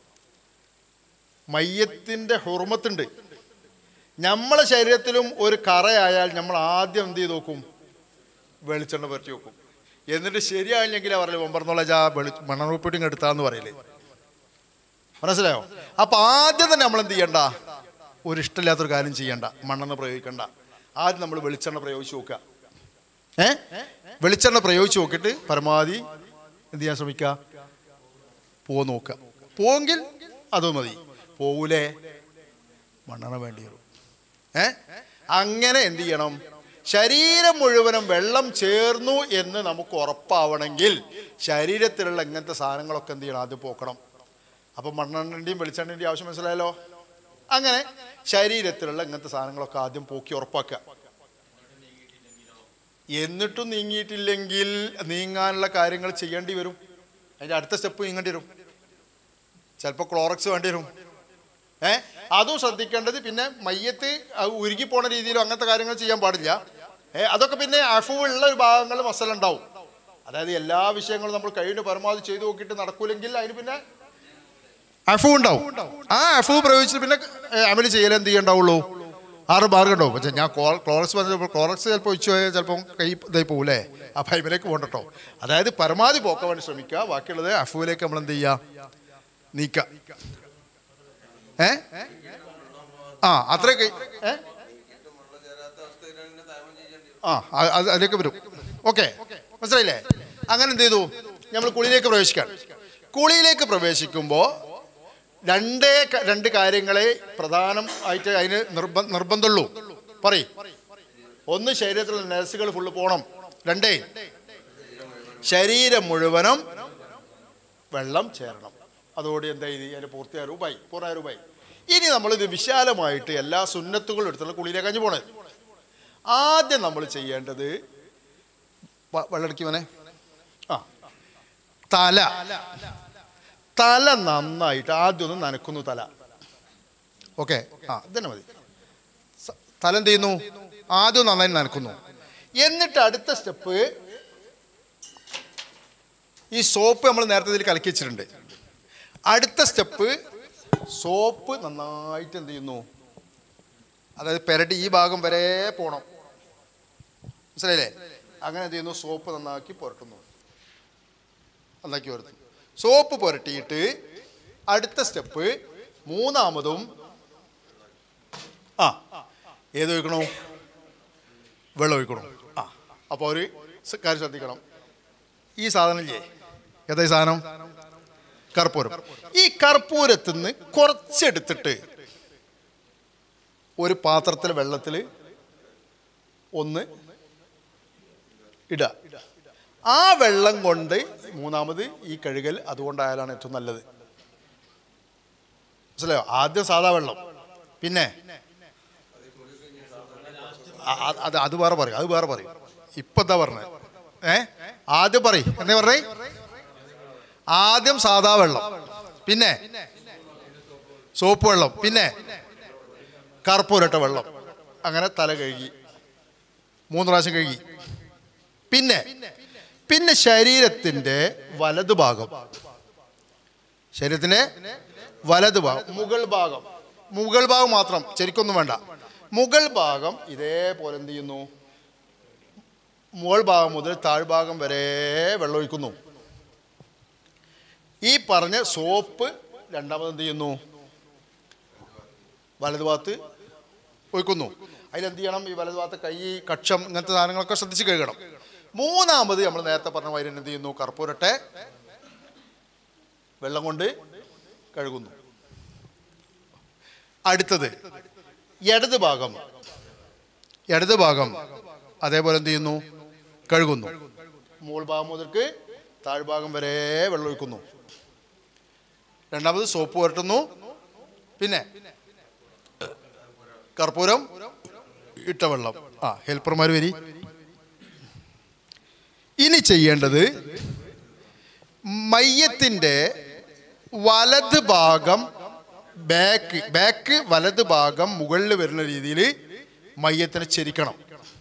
മയ്യത്തിന്റെ ഹുർമത്തുണ്ട് നമ്മളെ ശരീരത്തിലും ഒരു കറയായാൽ നമ്മൾ ആദ്യം എന്ത് ചെയ്ത് നോക്കും വെളിച്ചെണ്ണ പറ്റി നോക്കും എന്നിട്ട് ശരിയായില്ലെങ്കിൽ പറയല് ഒമ്പറന്നുള്ള ജാ വെളി മണ്ണറുപ്പിട്ടിങ് എടുത്താന്ന് പറയല് മനസ്സിലായോ അപ്പൊ ആദ്യം തന്നെ നമ്മൾ എന്ത് ചെയ്യണ്ട ഒരു ഇഷ്ടമില്ലാത്തൊരു കാര്യം ചെയ്യണ്ട മണ്ണെണ്ണ പ്രയോഗിക്കണ്ട ആദ്യം നമ്മൾ വെളിച്ചെണ്ണ പ്രയോഗിച്ച് നോക്കുക ഏ വെളിച്ചെണ്ണ പ്രയോഗിച്ച് നോക്കിയിട്ട് പരമാവധി എന്ത് ചെയ്യാൻ ശ്രമിക്കുക പോ നോക്കുക പോവെങ്കിൽ അത് മതി പോവൂലേ മണ്ണെണ്ണ വേണ്ടി വരും ഏ അങ്ങനെ എന്ത് ചെയ്യണം ശരീരം മുഴുവനും വെള്ളം ചേർന്നു എന്ന് നമുക്ക് ഉറപ്പാവണമെങ്കിൽ ശരീരത്തിലുള്ള ഇങ്ങനത്തെ സാധനങ്ങളൊക്കെ എന്ത് ചെയ്യണം ആദ്യം പോക്കണം അപ്പം മണ്ണെണ്ണൻ്റെയും വെളിച്ചെണ്ണൻ്റെയും ആവശ്യം മനസ്സിലായല്ലോ അങ്ങനെ ശരീരത്തിലുള്ള ഇങ്ങനത്തെ സാധനങ്ങളൊക്കെ ആദ്യം പോക്കി ഉറപ്പാക്കുക എന്നിട്ടും നീങ്ങിയിട്ടില്ലെങ്കിൽ നീങ്ങാനുള്ള കാര്യങ്ങൾ ചെയ്യേണ്ടി വരും അതിൻ്റെ അടുത്ത സ്റ്റെപ്പ് നീങ്ങേണ്ടി വരും ചിലപ്പോൾ ക്ലോറക്സ് വേണ്ടി വരും ഏ അതും ശ്രദ്ധിക്കേണ്ടത് പിന്നെ മയ്യത്ത് അത് ഉരുകി പോണ രീതിയിലും അങ്ങനത്തെ കാര്യങ്ങൾ ചെയ്യാൻ പാടില്ല ഏ അതൊക്കെ പിന്നെ അഫു ഉള്ള ഒരു ഭാഗങ്ങൾ മസല ഉണ്ടാവും അതായത് എല്ലാ വിഷയങ്ങളും നമ്മൾ കഴിയുന്ന പരമാവധി ചെയ്തു നോക്കിയിട്ട് നടക്കൂലെങ്കിൽ അതിന് പിന്നെ അഫു ഉണ്ടാവും ആ അഫു പ്രയോഗിച്ചിട്ട് പിന്നെ അമൽ ചെയ്യൽ എന്ത് ചെയ്യണ്ടാവുള്ളൂ ആറ് മാർഗം ഉണ്ടാവും പക്ഷേ ഞാൻ ക്ലോറക്സ് പറഞ്ഞപ്പോൾ ക്ലോറക്സ് ചിലപ്പോൾ ഒഴിച്ചു പോയാൽ ചിലപ്പോൾ കൈ ഇതായി പോകൂലേ ആ പൈപ്പിലേക്ക് പോകണ്ടോ അതായത് പരമാവധി പോക്കാൻ വേണ്ടി ശ്രമിക്കുക ബാക്കിയുള്ളത് അഫുവിലേക്ക് നമ്മൾ എന്ത് ചെയ്യുക നീക്കുക ഏ ആ അത്രയൊക്കെ ഏ ആ അ- അത് അതിലേക്ക് വരും ഓക്കെ മനസ്സിലായില്ലേ അങ്ങനെ എന്ത് ചെയ്തു നമ്മൾ കുളിയിലേക്ക് പ്രവേശിക്കാൻ കുളിയിലേക്ക് പ്രവേശിക്കുമ്പോൾ രണ്ടേ ക- രണ്ട് കാര്യങ്ങളെ പ്രധാനം ആയിട്ട് അതിന് നിർബ നിർബന്ധമുള്ളൂ പറയ് ഒന്ന് ശരീരത്തിലുള്ള നഴ്സുകൾ ഫുള്ള് പോകണം രണ്ടേ ശരീരം മുഴുവനും വെള്ളം ചേരണം അതോടെ എന്താ ഇത് അതിൻ്റെ പൂർത്തിയായ രൂപമായി പൂർണ്ണായ രൂപമായി ഇനി നമ്മളിത് വിശാലമായിട്ട് എല്ലാ സുന്നത്തുകളും എടുത്തുള്ള കുളിയിലേക്ക് അഞ്ഞു പോണേ ആദ്യം നമ്മൾ ചെയ്യേണ്ടത് വ- വെള്ളടിക്കുവനെ ആ തല തല നന്നായിട്ട് ആദ്യം ഒന്ന് നനക്കുന്നു തല ഓക്കെ ആ ഇതന്നെ മതി സ- തല എന്ത് ചെയ്യുന്നു ആദ്യം നന്നായി നനക്കുന്നു എന്നിട്ട് അടുത്ത സ്റ്റെപ്പ് ഈ സോപ്പ് നമ്മൾ നേരത്തെ ഇതിൽ കലക്കി വെച്ചിട്ടുണ്ട് അടുത്ത സ്റ്റെപ്പ് സോപ്പ് നന്നായിട്ട് എന്ത് ചെയ്യുന്നു അതായത് പെരട്ടി ഈ ഭാഗം വരെ പോണം മനസ്സിലായില്ലേ അങ്ങനെ എന്ത് ചെയ്യുന്നു സോപ്പ് നന്നാക്കി പുരട്ടുന്നു നന്നാക്കി പുരട്ടുന്നു സോപ്പ് പുരട്ടിയിട്ട് അടുത്ത സ്റ്റെപ്പ് മൂന്നാമതും ആ ഏത് ഒഴിക്കണോ വെള്ളം ഒഴിക്കണോ ആ അപ്പോൾ ഒരു സ- കാര്യം ശ്രദ്ധിക്കണം ഈ സാധനം ഇല്ലേ ഏതാ ഈ സാധനം കർപ്പൂരം ഈ കർപ്പൂരത്തിൽ നിന്ന് കുറച്ചെടുത്തിട്ട് ഒരു പാത്രത്തിൽ വെള്ളത്തിൽ ഒന്ന് ഇടുക ആ വെള്ളം കൊണ്ട് മൂന്നാമത് ഈ കഴുകൽ അതുകൊണ്ടായാലാണ് ഏറ്റവും നല്ലത് മനസ്സിലായോ ആദ്യം സാധാ വെള്ളം പിന്നെ ആ- ആ- അത് അത് വേറെ പറയും അത് വേറെ പറയും ഇപ്പൊ എന്താ പറഞ്ഞത് ഏ ആദ്യം പറയും എന്നേ പറഞ്ഞേ ആദ്യം സാധാ വെള്ളം പിന്നെ സോപ്പ് വെള്ളം പിന്നെ കറുപ്പൂരട്ട വെള്ളം അങ്ങനെ തല കഴുകി മൂന്ന് പ്രാവശ്യം കഴുകി പിന്നെ പിന്നെ ശരീരത്തിന്റെ വലതുഭാഗം ശരീരത്തിന്റെ വലതുഭാഗം മുകൾ ഭാഗം മുകൾ ഭാഗം മാത്രം ശരിക്കൊന്നും വേണ്ട മുകൾ ഭാഗം ഇതേപോലെ എന്ത് ചെയ്യുന്നു മുകൾ ഭാഗം മുതൽ താഴ്ഭാഗം വരെ വെള്ളമൊഴിക്കുന്നു ഈ പറഞ്ഞ സോപ്പ് രണ്ടാമത് എന്ത് ചെയ്യുന്നു വലതുഭാഗത്ത് ഒഴിക്കുന്നു അതിലെന്ത് ചെയ്യണം ഈ വലതുഭാഗത്ത് കൈ കക്ഷം ഇങ്ങനത്തെ സാധനങ്ങളൊക്കെ ശ്രദ്ധിച്ച് കഴുകണം മൂന്നാമത് നമ്മൾ നേരത്തെ പറഞ്ഞ വൈരൻ എന്ത് ചെയ്യുന്നു കർപ്പൂരട്ടെ വെള്ളം കൊണ്ട് കഴുകുന്നു അടുത്തത് ഇടത് ഭാഗം ഇടത് ഭാഗം അതേപോലെ എന്ത് ചെയ്യുന്നു കഴുകുന്നു മുകൾ ഭാഗം മുതൽക്ക് താഴ്ഭാഗം വരെ വെള്ളം ഒഴിക്കുന്നു രണ്ടാമത് സോപ്പ് പുരട്ടുന്നു പിന്നെ കർപ്പൂരം ഇട്ട വെള്ളം ആ ഹെൽപ്പർമാർ വരി ഇനി ചെയ്യേണ്ടത് മയ്യത്തിൻ്റെ വലത് ഭാഗം ബാക്ക് ബാക്ക് വലത് ഭാഗം മുകളിൽ വരുന്ന രീതിയിൽ മയ്യത്തിനെ ചെരിക്കണം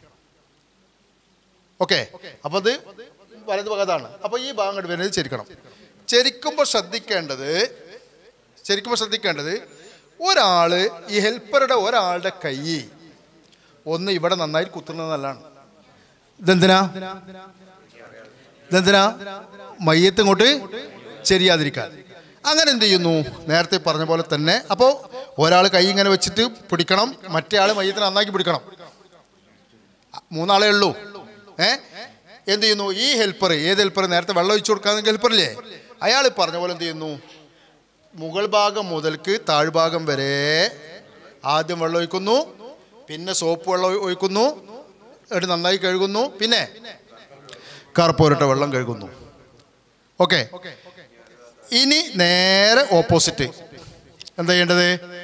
ഓക്കെ അപ്പോൾ അത് വലത് ഭാഗത്താണ് അപ്പോൾ ഈ ഭാഗം അങ്ങോട്ട് വരുന്നത് ചെരിക്കണം ചെരിക്കുമ്പോൾ ശ്രദ്ധിക്കേണ്ടത് ചെരിക്കുമ്പോൾ ശ്രദ്ധിക്കേണ്ടത് ഒരാൾ ഈ ഹെൽപ്പറുടെ ഒരാളുടെ കൈ ഒന്ന് ഇവിടെ നന്നായി കുത്തുന്നത് നല്ലതാണ് ഇതെന്തിനാ ഇതെന്തിനാ മയ്യത്ത് ഇങ്ങോട്ട് ചെരിയാതിരിക്കാൻ അങ്ങനെ എന്ത് ചെയ്യുന്നു നേരത്തെ പറഞ്ഞ പോലെ തന്നെ അപ്പോൾ ഒരാൾ കൈ ഇങ്ങനെ വെച്ചിട്ട് പിടിക്കണം മറ്റേ ആൾ മയ്യത്തിന് നന്നാക്കി പിടിക്കണം മൂന്നാളേ ഉള്ളൂ ഏ എന്ത് ചെയ്യുന്നു ഈ ഹെൽപ്പർ ഏത് ഹെൽപ്പർ നേരത്തെ വെള്ളം ഒഴിച്ചു കൊടുക്കാന്ന് ഹെൽപ്പറില്ലേ അയാൾ പറഞ്ഞ പോലെ എന്ത് ചെയ്യുന്നു മുകൾ ഭാഗം മുതൽക്ക് താഴ്ഭാഗം വരെ ആദ്യം വെള്ളം ഒഴിക്കുന്നു പിന്നെ സോപ്പ് വെള്ളം ഒഴി- ഒഴിക്കുന്നു എന്നിട്ട് നന്നായി കഴുകുന്നു പിന്നെ കറുപ്പൂരിട്ട വെള്ളം കഴുകുന്നു ഓക്കെ ഇനി നേരെ ഓപ്പോസിറ്റ് എന്താ ചെയ്യേണ്ടത്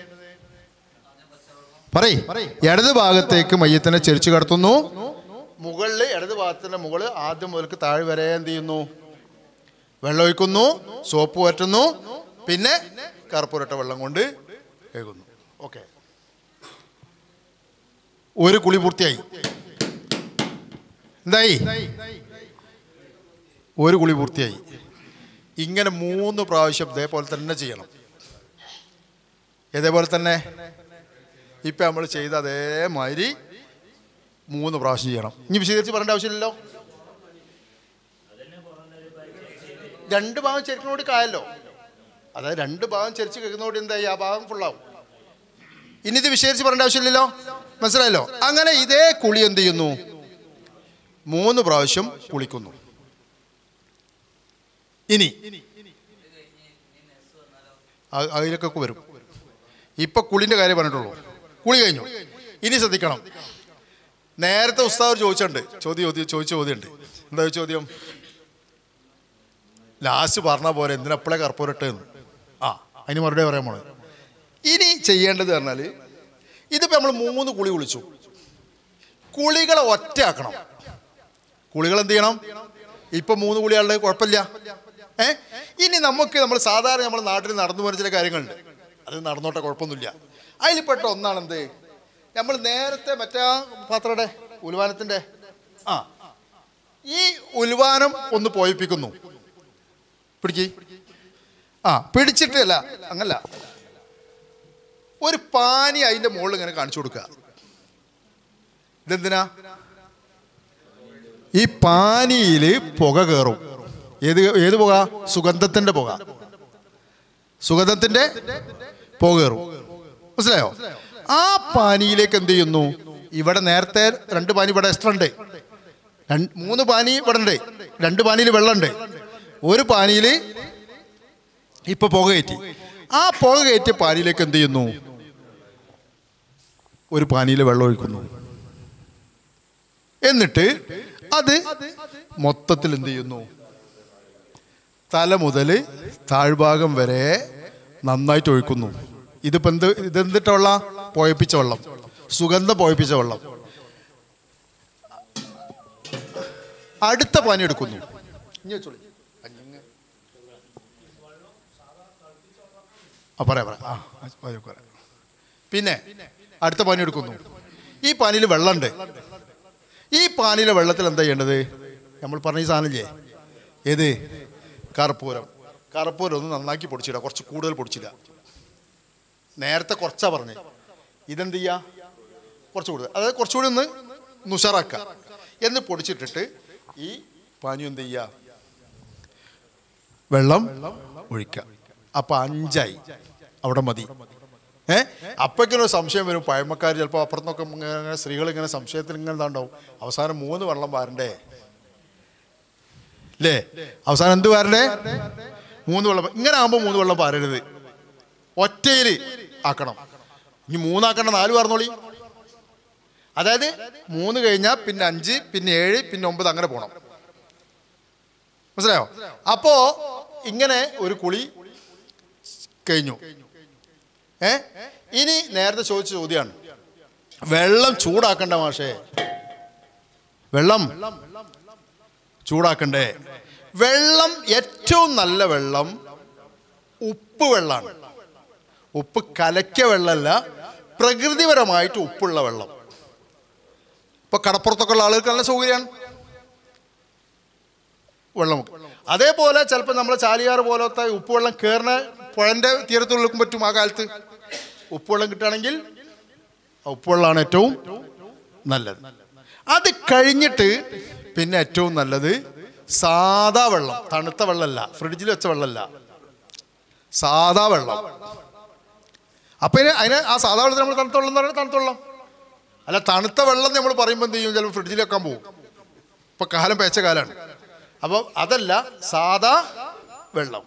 പറയ് ഇടത് ഭാഗത്തേക്ക് മയ്യത്തിനെ ചെരിച്ചു കടത്തുന്നു മുകളിൽ ഇടത് ഭാഗത്തിന്റെ മുകളിൽ ആദ്യം മുതൽക്ക് താഴെ വരെ എന്ത് ചെയ്യുന്നു വെള്ളം ഒഴിക്കുന്നു സോപ്പ് പറ്റുന്നു പിന്നെ കറുപ്പുരട്ട വെള്ളം കൊണ്ട് കഴുകുന്നു ഓക്കെ ഒരു കുളി പൂർത്തിയായി എന്തായി ഒരു കുളി പൂർത്തിയായി ഇങ്ങനെ മൂന്ന് പ്രാവശ്യം ഇതേപോലെ തന്നെ ചെയ്യണം ഇതേപോലെ തന്നെ ഇപ്പം നമ്മൾ ചെയ്ത അതേമാതിരി മൂന്ന് പ്രാവശ്യം ചെയ്യണം ഇനി വിശദീകരിച്ച് പറയേണ്ട ആവശ്യമില്ലല്ലോ രണ്ട് ഭാഗം ചെരിക്കുന്നോട് കായല്ലോ അതായത് രണ്ട് ഭാഗം ചെരിച്ച് കഴിക്കുന്നതോട് എന്തായി ആ ഭാഗം ഫുള്ളാവും ഇനി ഇത് വിശദീകരിച്ച് പറയേണ്ട ആവശ്യമില്ലല്ലോ മനസ്സിലായല്ലോ അങ്ങനെ ഇതേ കുളി എന്ത് ചെയ്യുന്നു മൂന്ന് പ്രാവശ്യം കുളിക്കുന്നു ഇനി അ- അതിലൊക്കെ വരും ഇപ്പൊ കുളിന്റെ കാര്യം പറഞ്ഞിട്ടുള്ളൂ കുളി കഴിഞ്ഞു ഇനി ശ്രദ്ധിക്കണം നേരത്തെ ഉസ്താദ് ചോദിച്ചിട്ടുണ്ട് ചോദ്യം ചോദ്യം ചോദിച്ച ചോദ്യമുണ്ട് എന്താ ചോദ്യം ലാസ്റ്റ് പറഞ്ഞ പോലെ എന്തിനാ എപ്പോഴേ കർപ്പൂരട്ട് എന്ന് ആ അതിന് മറുപടി പറയാൻ പോണത് ഇനി ചെയ്യേണ്ടത് പറഞ്ഞാൽ ഇതിപ്പോൾ നമ്മൾ മൂന്ന് കുളി കുളിച്ചു കുളികളെ ഒറ്റയാക്കണം കുളികൾ എന്ത് ചെയ്യണം ഇപ്പൊ മൂന്ന് കുളികളുടെ കുഴപ്പമില്ല ഏ ഇനി നമുക്ക് നമ്മൾ സാധാരണ നമ്മൾ നാട്ടിൽ നടന്നു പോകുന്ന ചില കാര്യങ്ങളുണ്ട് അത് നടന്നോട്ടെ കുഴപ്പമൊന്നുമില്ല അതിൽപ്പെട്ട ഒന്നാണെന്ത് നമ്മൾ നേരത്തെ മറ്റേ ആ പാത്രയുടെ ഉൽവാനത്തിന്റെ ആ ഈ ഉൽവാനം ഒന്ന് പോയിപ്പിക്കുന്നു പിടിക്ക് ആ പിടിച്ചിട്ടല്ല അങ്ങല്ല ഒരു പാനി അതിന്റെ മുകളിൽ ഇങ്ങനെ കാണിച്ചു കൊടുക്കുക ഇതെന്തിനാ ഈ പാനിയിൽ പുക കയറും ഏത് ഏത് പുക സുഗന്ധത്തിന്റെ പുക സുഗന്ധത്തിന്റെ പുക കയറും മനസ്സിലായോ ആ പാനിയിലേക്ക് എന്ത് ചെയ്യുന്നു ഇവിടെ നേരത്തെ രണ്ട് പാനി ഇവിടെ എക്സ്ട്രാ ഉണ്ട് രണ്ട് മൂന്ന് പാനി ഇവിടെ ഉണ്ട് രണ്ട് പാനിയിൽ വെള്ളമുണ്ട് ഒരു പാനിയിൽ ഇപ്പൊ പുക കയറ്റി ആ പുക കയറ്റിയ പാനിയിലേക്ക് എന്ത് ചെയ്യുന്നു ഒരു പാനിയിൽ വെള്ളം ഒഴിക്കുന്നു എന്നിട്ട് അത് മൊത്തത്തിൽ എന്ത് ചെയ്യുന്നു തല മുതൽ താഴ്ഭാഗം വരെ നന്നായിട്ട് ഒഴിക്കുന്നു ഇതിപ്പോ എന്ത് ഇതെന്തിട്ട വെള്ളം പോയപ്പിച്ച വെള്ളം സുഗന്ധം പോയപ്പിച്ച വെള്ളം അടുത്ത പാനി എടുക്കുന്നു ഇനി വെച്ചോളി. അഞ്ഞങ്ങ്. ആ പറയാം പറയാം ആ പറയാം, പറയാം. പിന്നെ അടുത്ത പാനി എടുക്കുന്നു ഈ പാനിയിൽ വെള്ളമുണ്ട് ഈ പാനിയിലെ വെള്ളത്തിൽ എന്താ ചെയ്യേണ്ടത് നമ്മൾ പറഞ്ഞ ഈ സാധനമില്ലേ ഏത് കർപ്പൂരം കർപ്പൂരം ഒന്ന് നന്നാക്കി പൊടിച്ചിടുക കുറച്ച് കൂടുതൽ പൊടിച്ചിടുക നേരത്തെ കുറച്ചാ പറഞ്ഞേ ഇതെന്ത് ചെയ്യുക കുറച്ച് കൂടുതൽ അതായത് കുറച്ചുകൂടി ഒന്ന് നുഷറാക്കുക എന്ന് പൊടിച്ചിട്ടിട്ട് ഈ പാനി എന്ത് ചെയ്യുക വെള്ളം ഒഴിക്കുക അപ്പൊ അഞ്ചായി അവിടെ മതി ഏ അപ്പോഴേക്കൊരു സംശയം വരും പഴമക്കാർ ചിലപ്പോൾ അപ്പുറത്തൊക്കെ ഇങ്ങനെ സ്ത്രീകൾ ഇങ്ങനെ സംശയത്തിൽ ഇങ്ങനെ ഉണ്ടാവും അവസാനം മൂന്ന് വെള്ളം വാരണ്ടേ അല്ലേ അവസാനം എന്ത് വാരണ്ടേ മൂന്ന് വെള്ളം ഇങ്ങനെ ആകുമ്പോൾ മൂന്ന് വെള്ളം പാരരുത് ഒറ്റയിൽ ആക്കണം ഇനി മൂന്നാക്കണ്ട നാല് പറഞ്ഞോളി അതായത് മൂന്ന് കഴിഞ്ഞാൽ പിന്നെ അഞ്ച് പിന്നെ ഏഴ് പിന്നെ ഒമ്പത് അങ്ങനെ പോകണം മനസ്സിലായോ അപ്പോ ഇങ്ങനെ ഒരു കുളി കഴിഞ്ഞു ഏ ഇനി നേരത്തെ ചോദിച്ച ചോദ്യമാണ് വെള്ളം ചൂടാക്കണ്ട മാഷേ വെള്ളം ചൂടാക്കണ്ടേ വെള്ളം ഏറ്റവും നല്ല വെള്ളം ഉപ്പ് വെള്ളമാണ് ഉപ്പ് കലക്കിയ വെള്ളമല്ല പ്രകൃതിപരമായിട്ട് ഉപ്പുള്ള വെള്ളം ഇപ്പൊ കടപ്പുറത്തൊക്കെ ഉള്ള ആളുകൾക്ക് നല്ല സൗകര്യമാണ് വെള്ളം അതേപോലെ ചിലപ്പോൾ നമ്മളെ ചാലിയാറ് പോലത്തെ ഉപ്പുവെള്ളം കയറുന്ന പുഴന്റെ തീരത്തുള്ളിലേക്കും പറ്റും ആ കാലത്ത് ഉപ്പുവെള്ളം കിട്ടുകയാണെങ്കിൽ ആ ഉപ്പുവെള്ളമാണ് ഏറ്റവും നല്ലത് അത് കഴിഞ്ഞിട്ട് പിന്നെ ഏറ്റവും നല്ലത് സാദാ വെള്ളം തണുത്ത വെള്ളമല്ല ഫ്രിഡ്ജിൽ വെച്ച വെള്ളമല്ല സാദാ വെള്ളം അപ്പൊ ഇനി അതിന് ആ സാദാ വെള്ളത്തിൽ നമ്മൾ തണുത്ത വെള്ളം എന്ന് പറഞ്ഞാൽ തണുത്ത വെള്ളം അല്ല തണുത്ത വെള്ളം നമ്മൾ പറയുമ്പോൾ എന്ത് ചെയ്യും ചിലപ്പോൾ ഫ്രിഡ്ജിൽ വെക്കാൻ പോകും ഇപ്പൊ കാലം പേച്ച കാലാണ് അപ്പോൾ അതല്ല സാദാ വെള്ളം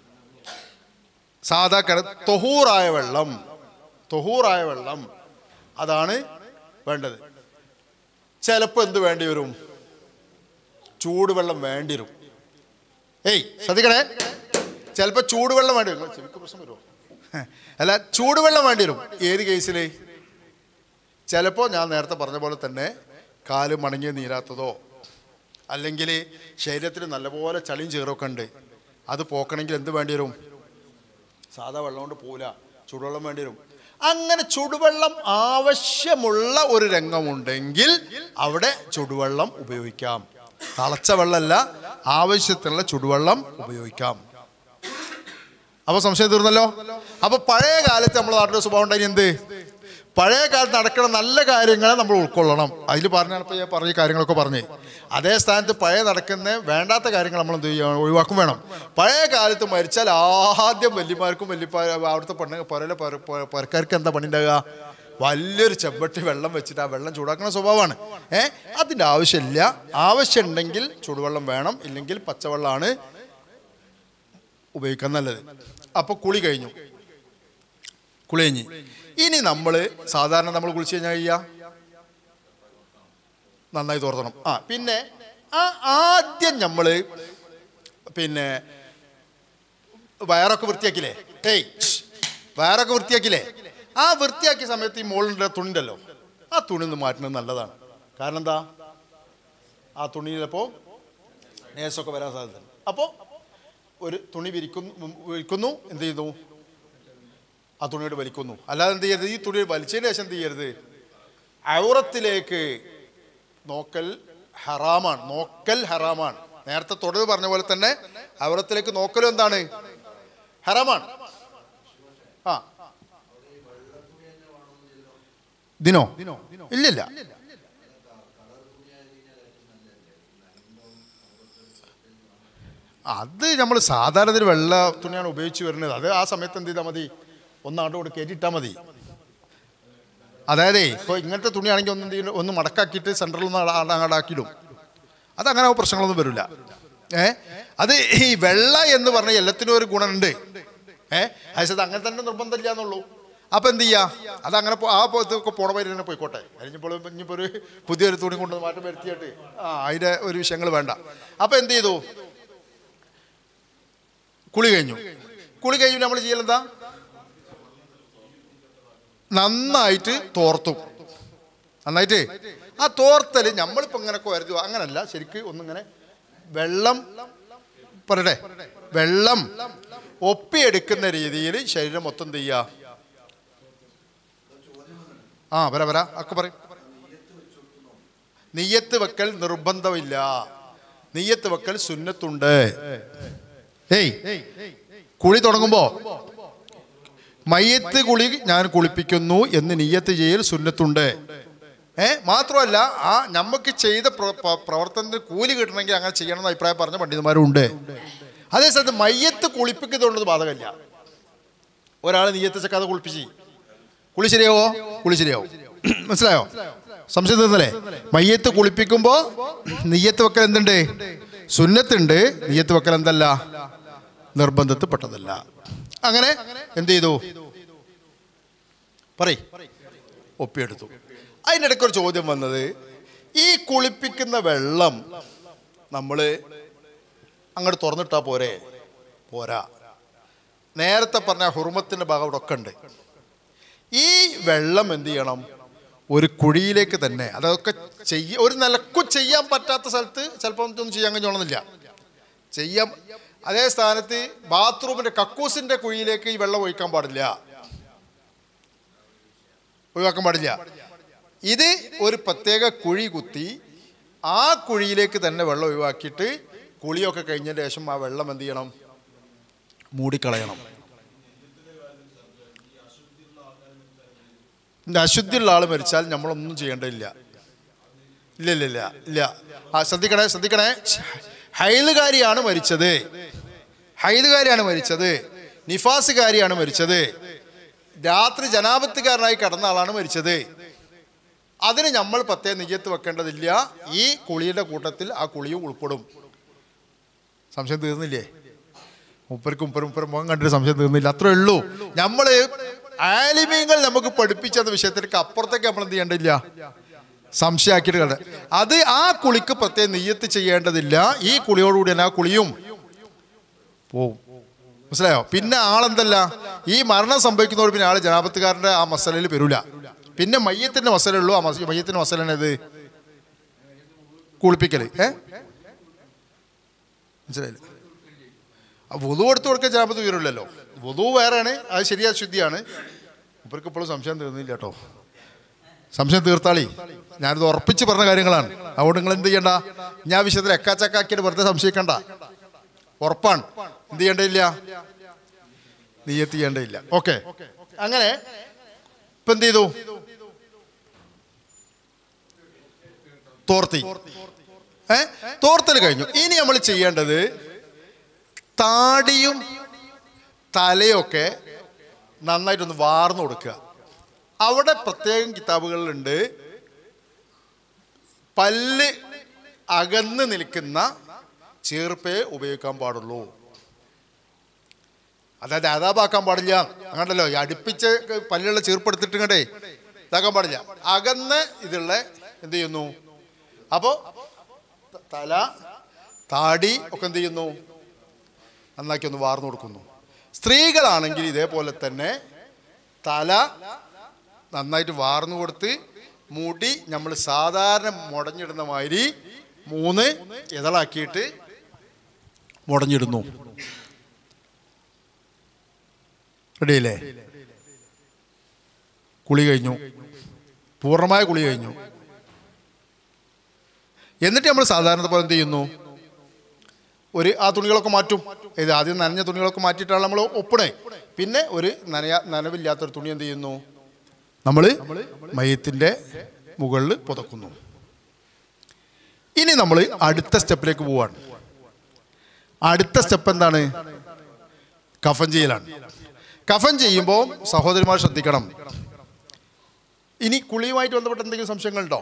സാദാ കിണ തൊഹൂറായ വെള്ളം തൊഹൂറായ വെള്ളം അതാണ് വേണ്ടത് ചിലപ്പോൾ എന്ത് വേണ്ടി വരും ചൂടുവെള്ളം വേണ്ടി വരും ഏയ് ശ്രദ്ധിക്കണേ ചിലപ്പോൾ ചൂടുവെള്ളം വേണ്ടി വരും ചെവിക്ക് പ്രശ്നം വരുമോ അല്ല ചൂടുവെള്ളം വേണ്ടി വരും ഏത് കേസിൽ ചിലപ്പോൾ ഞാൻ നേരത്തെ പറഞ്ഞ പോലെ തന്നെ കാല് മണങ്ങി നീരാത്തതോ അല്ലെങ്കിൽ ശരീരത്തിൽ നല്ലപോലെ ചളിയും ചീറൊക്കെ ഉണ്ട് അത് പോക്കണമെങ്കിൽ എന്ത് വേണ്ടി വരും സാധാ വെള്ളം കൊണ്ട് പോവില്ല ചൂടുവെള്ളം വേണ്ടി വരും അങ്ങനെ ചുടുവെള്ളം ആവശ്യമുള്ള ഒരു രംഗമുണ്ടെങ്കിൽ അവിടെ ചുടുവെള്ളം ഉപയോഗിക്കാം തളച്ച വെള്ളമല്ല ആവശ്യത്തിനുള്ള ചുടുവെള്ളം ഉപയോഗിക്കാം അപ്പൊ സംശയം തീർന്നല്ലോ അപ്പൊ പഴയ കാലത്ത് നമ്മുടെ നാട്ടിലെ സ്വഭാവം ഉണ്ടായി എന്ത് പഴയ കാലത്ത് നടക്കുന്ന നല്ല കാര്യങ്ങളെ നമ്മൾ ഉൾക്കൊള്ളണം അതിൽ പറഞ്ഞാണ് ഇപ്പോൾ ഞാൻ പറഞ്ഞ കാര്യങ്ങളൊക്കെ പറഞ്ഞ് അതേ സ്ഥാനത്ത് പഴയ നടക്കുന്ന വേണ്ടാത്ത കാര്യങ്ങൾ നമ്മൾ എന്ത് ചെയ്യണം ഒഴിവാക്കും വേണം പഴയ കാലത്ത് മരിച്ചാൽ ആദ്യം വല്യമാർക്കും വല്യപ്പാ അവിടുത്തെ പെണ്ണ് പുരയിലെ പുരക്കാർക്ക് എന്താ പണി ഉണ്ടാകുക വലിയൊരു ചെമ്പട്ടി വെള്ളം വെച്ചിട്ട് ആ വെള്ളം ചൂടാക്കുന്ന സ്വഭാവമാണ് ഏ അതിൻ്റെ ആവശ്യമില്ല ആവശ്യമുണ്ടെങ്കിൽ ചൂടുവെള്ളം വേണം ഇല്ലെങ്കിൽ പച്ചവെള്ളമാണ് ഉപയോഗിക്കാൻ നല്ലത് അപ്പോൾ കുളി കഴിഞ്ഞു കുളി കഴിഞ്ഞ് ഇനി നമ്മൾ സാധാരണ നമ്മൾ കുളിച്ച് കഴിഞ്ഞാൽ ചെയ്യാ നന്നായി തോർത്തണം ആ പിന്നെ ആ ആദ്യം നമ്മൾ പിന്നെ വയറൊക്കെ വൃത്തിയാക്കില്ലേ ഏയ് ഷ്. വയറൊക്കെ വൃത്തിയാക്കില്ലേ ആ വൃത്തിയാക്കിയ സമയത്ത് ഈ മുകളിലുള്ള തുണി ഉണ്ടല്ലോ ആ തുണി ഒന്ന് മാറ്റുന്നത് നല്ലതാണ് കാരണം എന്താ ആ തുണിയിലപ്പോൾ നേസൊക്കെ വരാൻ സാധ്യത അപ്പോൾ ഒരു തുണി വിരിക്കുന്നു വിരിക്കുന്നു എന്ത് ചെയ്യുന്നു ആ തുണിയോട് വലിക്കുന്നു അല്ലാതെ എന്ത് ചെയ്യരുത് ഈ തുണി വലിച്ചതിന് ശേഷം എന്ത് ചെയ്യരുത് ഔറത്തിലേക്ക് നോക്കൽ ഹറാമാണ് നോക്കൽ ഹറാമാണ് നേരത്തെ തൊടത് പറഞ്ഞ പോലെ തന്നെ ഔറത്തിലേക്ക് നോക്കലും എന്താണ് ഹറാമാണ് ആ ദിനോ ഇല്ലില്ല അത് നമ്മൾ സാധാരണ ഒരു വെള്ള തുണിയാണ് ഉപയോഗിച്ച് വരുന്നത് അത് ആ സമയത്ത് എന്ത് ചെയ്താൽ മതി ഒന്നാണ്ട് കൂടെ കയറ്റിയിട്ടാൽ മതി അതായത് ഇപ്പോൾ ഇങ്ങനത്തെ തുണിയാണെങ്കിൽ ഒന്ന് എന്ത് ചെയ്യും ഒന്ന് മടക്കാക്കിയിട്ട് സെൻട്രലിൽ നിന്ന് ആട- അങ്ങോട്ട് ആക്കിയിടും അതങ്ങനെ പ്രശ്നങ്ങളൊന്നും വരില്ല ഏ അത് ഈ വെള്ള എന്ന് പറഞ്ഞ എല്ലാത്തിനും ഒരു ഗുണമുണ്ട് ഏ അത് അങ്ങനെ തന്നെ നിർബന്ധമില്ല എന്നുള്ളൂ അപ്പം എന്ത് ചെയ്യുക അതങ്ങനെ പോ- ആ പോലത്തൊക്കെ പോണ വരി തന്നെ പോയിക്കോട്ടെ കഴിഞ്ഞപ്പോൾ ഇനിയിപ്പോൾ ഒരു പുതിയൊരു തുണി കൊണ്ട് മാറ്റം വരുത്തിയിട്ട് ആ അതിൻ്റെ ഒരു വിഷയങ്ങൾ വേണ്ട അപ്പം എന്ത് ചെയ്തു കുളി കഴിഞ്ഞു കുളി കഴിഞ്ഞു നമ്മൾ ചെയ്യലെന്താ നന്നായിട്ട് തോർത്തും നന്നായിട്ട് ആ തോർത്തൽ നമ്മളിപ്പോൾ ഇങ്ങനെ വരുതു അങ്ങനല്ല ശരിക്ക് ഒന്നിങ്ങനെ വെള്ളം പറയട്ടെ വെള്ളം ഒപ്പിയെടുക്കുന്ന രീതിയിൽ ശരീരം മൊത്തം എന്ത് ചെയ്യുക ആ വര വര ഒക്കെ പറയും നെയ്യത്ത് വെക്കൽ നിർബന്ധമില്ല നെയ്യത്ത് വെക്കൽ സുന്നത്തുണ്ട് ഏയ് കുളി തുടങ്ങുമ്പോ മയ്യത്ത് കുളി ഞാൻ കുളിപ്പിക്കുന്നു എന്ന് നിയ്യത്ത് ചെയ്യൽ സുന്നത്തുണ്ട് ഏ മാത്രമല്ല ആ നമുക്ക് ചെയ്ത പ്ര- പ്ര- പ്രവർത്തനത്തിന് കൂലി കിട്ടണമെങ്കിൽ അങ്ങനെ ചെയ്യണം എന്ന് അഭിപ്രായം പറഞ്ഞ പണ്ഡിതന്മാരും ഉണ്ട് അതേ സ്ഥലത്ത് മയ്യത്ത് കുളിപ്പിക്കുന്നതുകൊണ്ട് ബാധകമില്ല ഒരാൾ നീയത്ത് ചക്കാതെ കുളിപ്പിച്ച് കുളി ശരിയാവോ കുളി ശരിയാവോ മനസ്സിലായോ സംശയം തീർന്നല്ലേ മയ്യത്ത് കുളിപ്പിക്കുമ്പോ നെയ്യത്ത് വെക്കൽ എന്തുണ്ട് സുന്നത്തുണ്ട് നെയ്യത്ത് വെക്കൽ എന്തല്ല നിർബന്ധത്തിൽ പെട്ടതല്ല അങ്ങനെ എന്ത് ചെയ്തു പറയ് ഒപ്പിയെടുത്തു അതിനിടയ്ക്ക് ഒരു ചോദ്യം വന്നത് ഈ കുളിപ്പിക്കുന്ന വെള്ളം നമ്മൾ അങ്ങോട്ട് തുറന്നിട്ടാ പോരെ പോരാ നേരത്തെ പറഞ്ഞ ഹുർമത്തിൻ്റെ ഭാഗം അവിടെ ഒക്കെ ഉണ്ട് ഈ വെള്ളം എന്ത് ചെയ്യണം ഒരു കുഴിയിലേക്ക് തന്നെ അതൊക്കെ ചെയ്യ ഒരു നിലക്കും ചെയ്യാൻ പറ്റാത്ത സ്ഥലത്ത് ചിലപ്പോൾ ഒന്നും ചെയ്യാൻ കഴിഞ്ഞോളുന്നില്ല ചെയ്യാം അതേ സ്ഥാനത്ത് ബാത്റൂമിന്റെ കക്കൂസിന്റെ കുഴിയിലേക്ക് ഈ വെള്ളം ഒഴിക്കാൻ പാടില്ല ഒഴിവാക്കാൻ പാടില്ല ഇത് ഒരു പ്രത്യേക കുഴി കുത്തി ആ കുഴിയിലേക്ക് തന്നെ വെള്ളം ഒഴിവാക്കിയിട്ട് കുളിയൊക്കെ കഴിഞ്ഞതിന് ശേഷം ആ വെള്ളം എന്ത് ചെയ്യണം മൂടിക്കളയണം ഇതിന്റെ അശുദ്ധിയുള്ള ആൾ മരിച്ചാൽ നമ്മളൊന്നും ചെയ്യേണ്ടതില്ല ഇല്ല ഇല്ല ഇല്ല ഇല്ല ആ ശ്രദ്ധിക്കണേ ശ്രദ്ധിക്കണേ ഹൈലുകാരിയാണ് മരിച്ചത് ഹൈലുകാരിയാണ് മരിച്ചത് നിഫാസുകാരിയാണ് മരിച്ചത് രാത്രി ജനാപത്തുകാരനായി കടന്ന ആളാണ് മരിച്ചത് അതിന് നമ്മൾ പ്രത്യേക നിജത്ത് വെക്കേണ്ടതില്ല ഈ കുളിയുടെ കൂട്ടത്തിൽ ആ കുളിയും ഉൾപ്പെടും സംശയം തീർന്നില്ലേ മുപ്പർക്ക് മുപ്പര് മുപ്പര് മുഖം കണ്ടിട്ട് സംശയം തീർന്നില്ല അത്രേ ഉള്ളൂ നമ്മൾ ആലിമീങ്ങൾ നമുക്ക് പഠിപ്പിച്ചെന്ന വിഷയത്തിലേക്ക് അപ്പുറത്തേക്ക് നമ്മൾ എന്ത് ചെയ്യേണ്ടില്ല സംശയമാക്കിയിട്ട് കളെ അത് ആ കുളിക്ക് പ്രത്യേകം നെയ്യത്ത് ചെയ്യേണ്ടതില്ല ഈ കുളിയോടുകൂടി തന്നെ ആ കുളിയും പോവും മനസ്സിലായോ പിന്നെ ആളെന്തല്ല ഈ മരണം സംഭവിക്കുന്നവർ പിന്നെ ആള് ജനാപത്തുകാരൻ്റെ ആ മസലയിൽ വരൂല പിന്നെ മയ്യത്തിന്റെ മസലേ ഉള്ളൂ ആ മസ- മയ്യത്തിന്റെ മസലാണ് ഇത് കുളിപ്പിക്കല് ഏ മനസ്സിലായില്ല വധു എടുത്ത് കൊടുക്കാൻ ജനാപത്ത് വീരമില്ലല്ലോ വധു വേറെയാണ് അത് ശരിയാ ശുദ്ധിയാണ് ഇവർക്ക് ഇപ്പോഴും സംശയം തീർന്നില്ല കേട്ടോ സംശയം തീർത്താളി ഞാനിത് ഉറപ്പിച്ച് പറഞ്ഞ കാര്യങ്ങളാണ് അതുകൊണ്ട് നിങ്ങൾ എന്ത് ചെയ്യണ്ട ഞാൻ ആ വിഷയത്തിൽ എക്കാച്ചക്കാക്കിയിട്ട് വെറുതെ സംശയിക്കണ്ട ഉറപ്പാണ് എന്ത് ചെയ്യേണ്ടതില്ല നീയത്ത് ചെയ്യേണ്ടതില്ല ഓക്കെ അങ്ങനെ ഇപ്പൊ എന്ത് ചെയ്തു തോർത്തി ഏ തോർത്തൽ കഴിഞ്ഞു ഇനി നമ്മൾ ചെയ്യേണ്ടത് താടിയും തലയൊക്കെ നന്നായിട്ടൊന്ന് വാർന്നു കൊടുക്കുക അവിടെ പ്രത്യേകം കിതാബുകളിലുണ്ട് പല്ല് അകന്ന് നിൽക്കുന്ന ചീർപ്പേ ഉപയോഗിക്കാൻ പാടുള്ളൂ അതായത് അതാപാക്കാൻ പാടില്ല അങ്ങനല്ലോ ഈ അടുപ്പിച്ച് പല്ലുള്ള ചീർപ്പെടുത്തിട്ട് ഇങ്ങടേ ഇതാക്കാൻ പാടില്ല അകന്ന് ഇതുള്ള എന്ത് ചെയ്യുന്നു അപ്പോൾ തല താടി ഒക്കെ എന്ത് ചെയ്യുന്നു നന്നാക്കി ഒന്ന് വാർന്നു കൊടുക്കുന്നു സ്ത്രീകളാണെങ്കിൽ ഇതേപോലെ തന്നെ തല നന്നായിട്ട് വാർന്നു കൊടുത്ത് മുടി നമ്മൾ സാധാരണ മുടഞ്ഞിടുന്ന മാതിരി മൂന്ന് ഇതളാക്കിയിട്ട് മുടഞ്ഞിടുന്നു റെഡിയല്ലേ കുളി കഴിഞ്ഞു പൂർണ്ണമായ കുളി കഴിഞ്ഞു എന്നിട്ട് നമ്മൾ സാധാരണ പോലെ എന്ത് ചെയ്യുന്നു ഒരു ആ തുണികളൊക്കെ മാറ്റും ഇത് ആദ്യം നനഞ്ഞ തുണികളൊക്കെ മാറ്റിയിട്ടാണ് നമ്മൾ ഒപ്പണേ പിന്നെ ഒരു നനയ നനവില്ലാത്തൊരു തുണി എന്ത് ചെയ്യുന്നു നമ്മൾ മയത്തിൻ്റെ മുകളിൽ പുതക്കുന്നു ഇനി നമ്മൾ അടുത്ത സ്റ്റെപ്പിലേക്ക് പോവാണ് അടുത്ത സ്റ്റെപ്പ് എന്താണ് കഫൻ ചെയ്യലാണ് കഫൻ ചെയ്യുമ്പോൾ സഹോദരിമാർ ശ്രദ്ധിക്കണം ഇനി കുളിയുമായിട്ട് ബന്ധപ്പെട്ട എന്തെങ്കിലും സംശയങ്ങളുണ്ടോ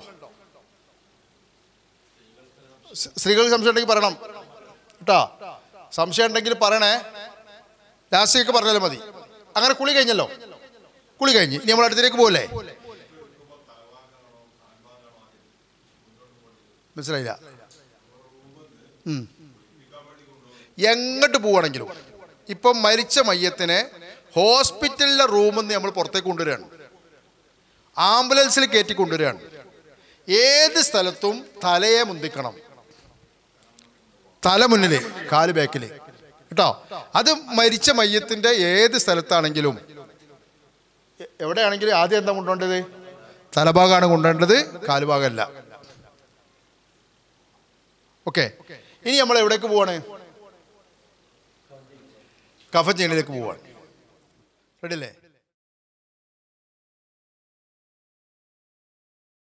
സ് സ്ത്രീകൾക്ക് സംശയം ഉണ്ടെങ്കിൽ പറയണം കേട്ടോ സംശയം ഉണ്ടെങ്കിൽ പറയണേ ലാസ്റ്റൊക്കെ പറഞ്ഞാലും മതി അങ്ങനെ കുളി കഴിഞ്ഞല്ലോ കുളി കഴിഞ്ഞ് ഇനി നമ്മൾ അടുത്തേക്ക് പോകല്ലേ മനസ്സിലായില്ല ഉം. എങ്ങോട്ട് പോവുകയാണെങ്കിലും ഇപ്പം മരിച്ച മയ്യത്തിനെ ഹോസ്പിറ്റലിലെ റൂമിൽ നിന്ന് നമ്മൾ പുറത്തേക്ക് കൊണ്ടുവരികയാണ് ആംബുലൻസിൽ കയറ്റി കൊണ്ടുവരികയാണ് ഏത് സ്ഥലത്തും തലയെ മുന്തിക്കണം തല മുന്നില് കാല് ബാക്കില് കേട്ടോ അത് മരിച്ച മയ്യത്തിന്റെ ഏത് സ്ഥലത്താണെങ്കിലും എ- എവിടെയാണെങ്കിലും ആദ്യം എന്താ കൊണ്ടുപോകേണ്ടത് തലഭാഗമാണ് കൊണ്ടുപോകേണ്ടത് കാലുഭാഗമല്ല ഓക്കെ ഇനി നമ്മൾ എവിടേക്ക് പോവാണ് കഫൻ ചെയ്യണിലേക്ക് പോവാണ് റെഡിയല്ലേ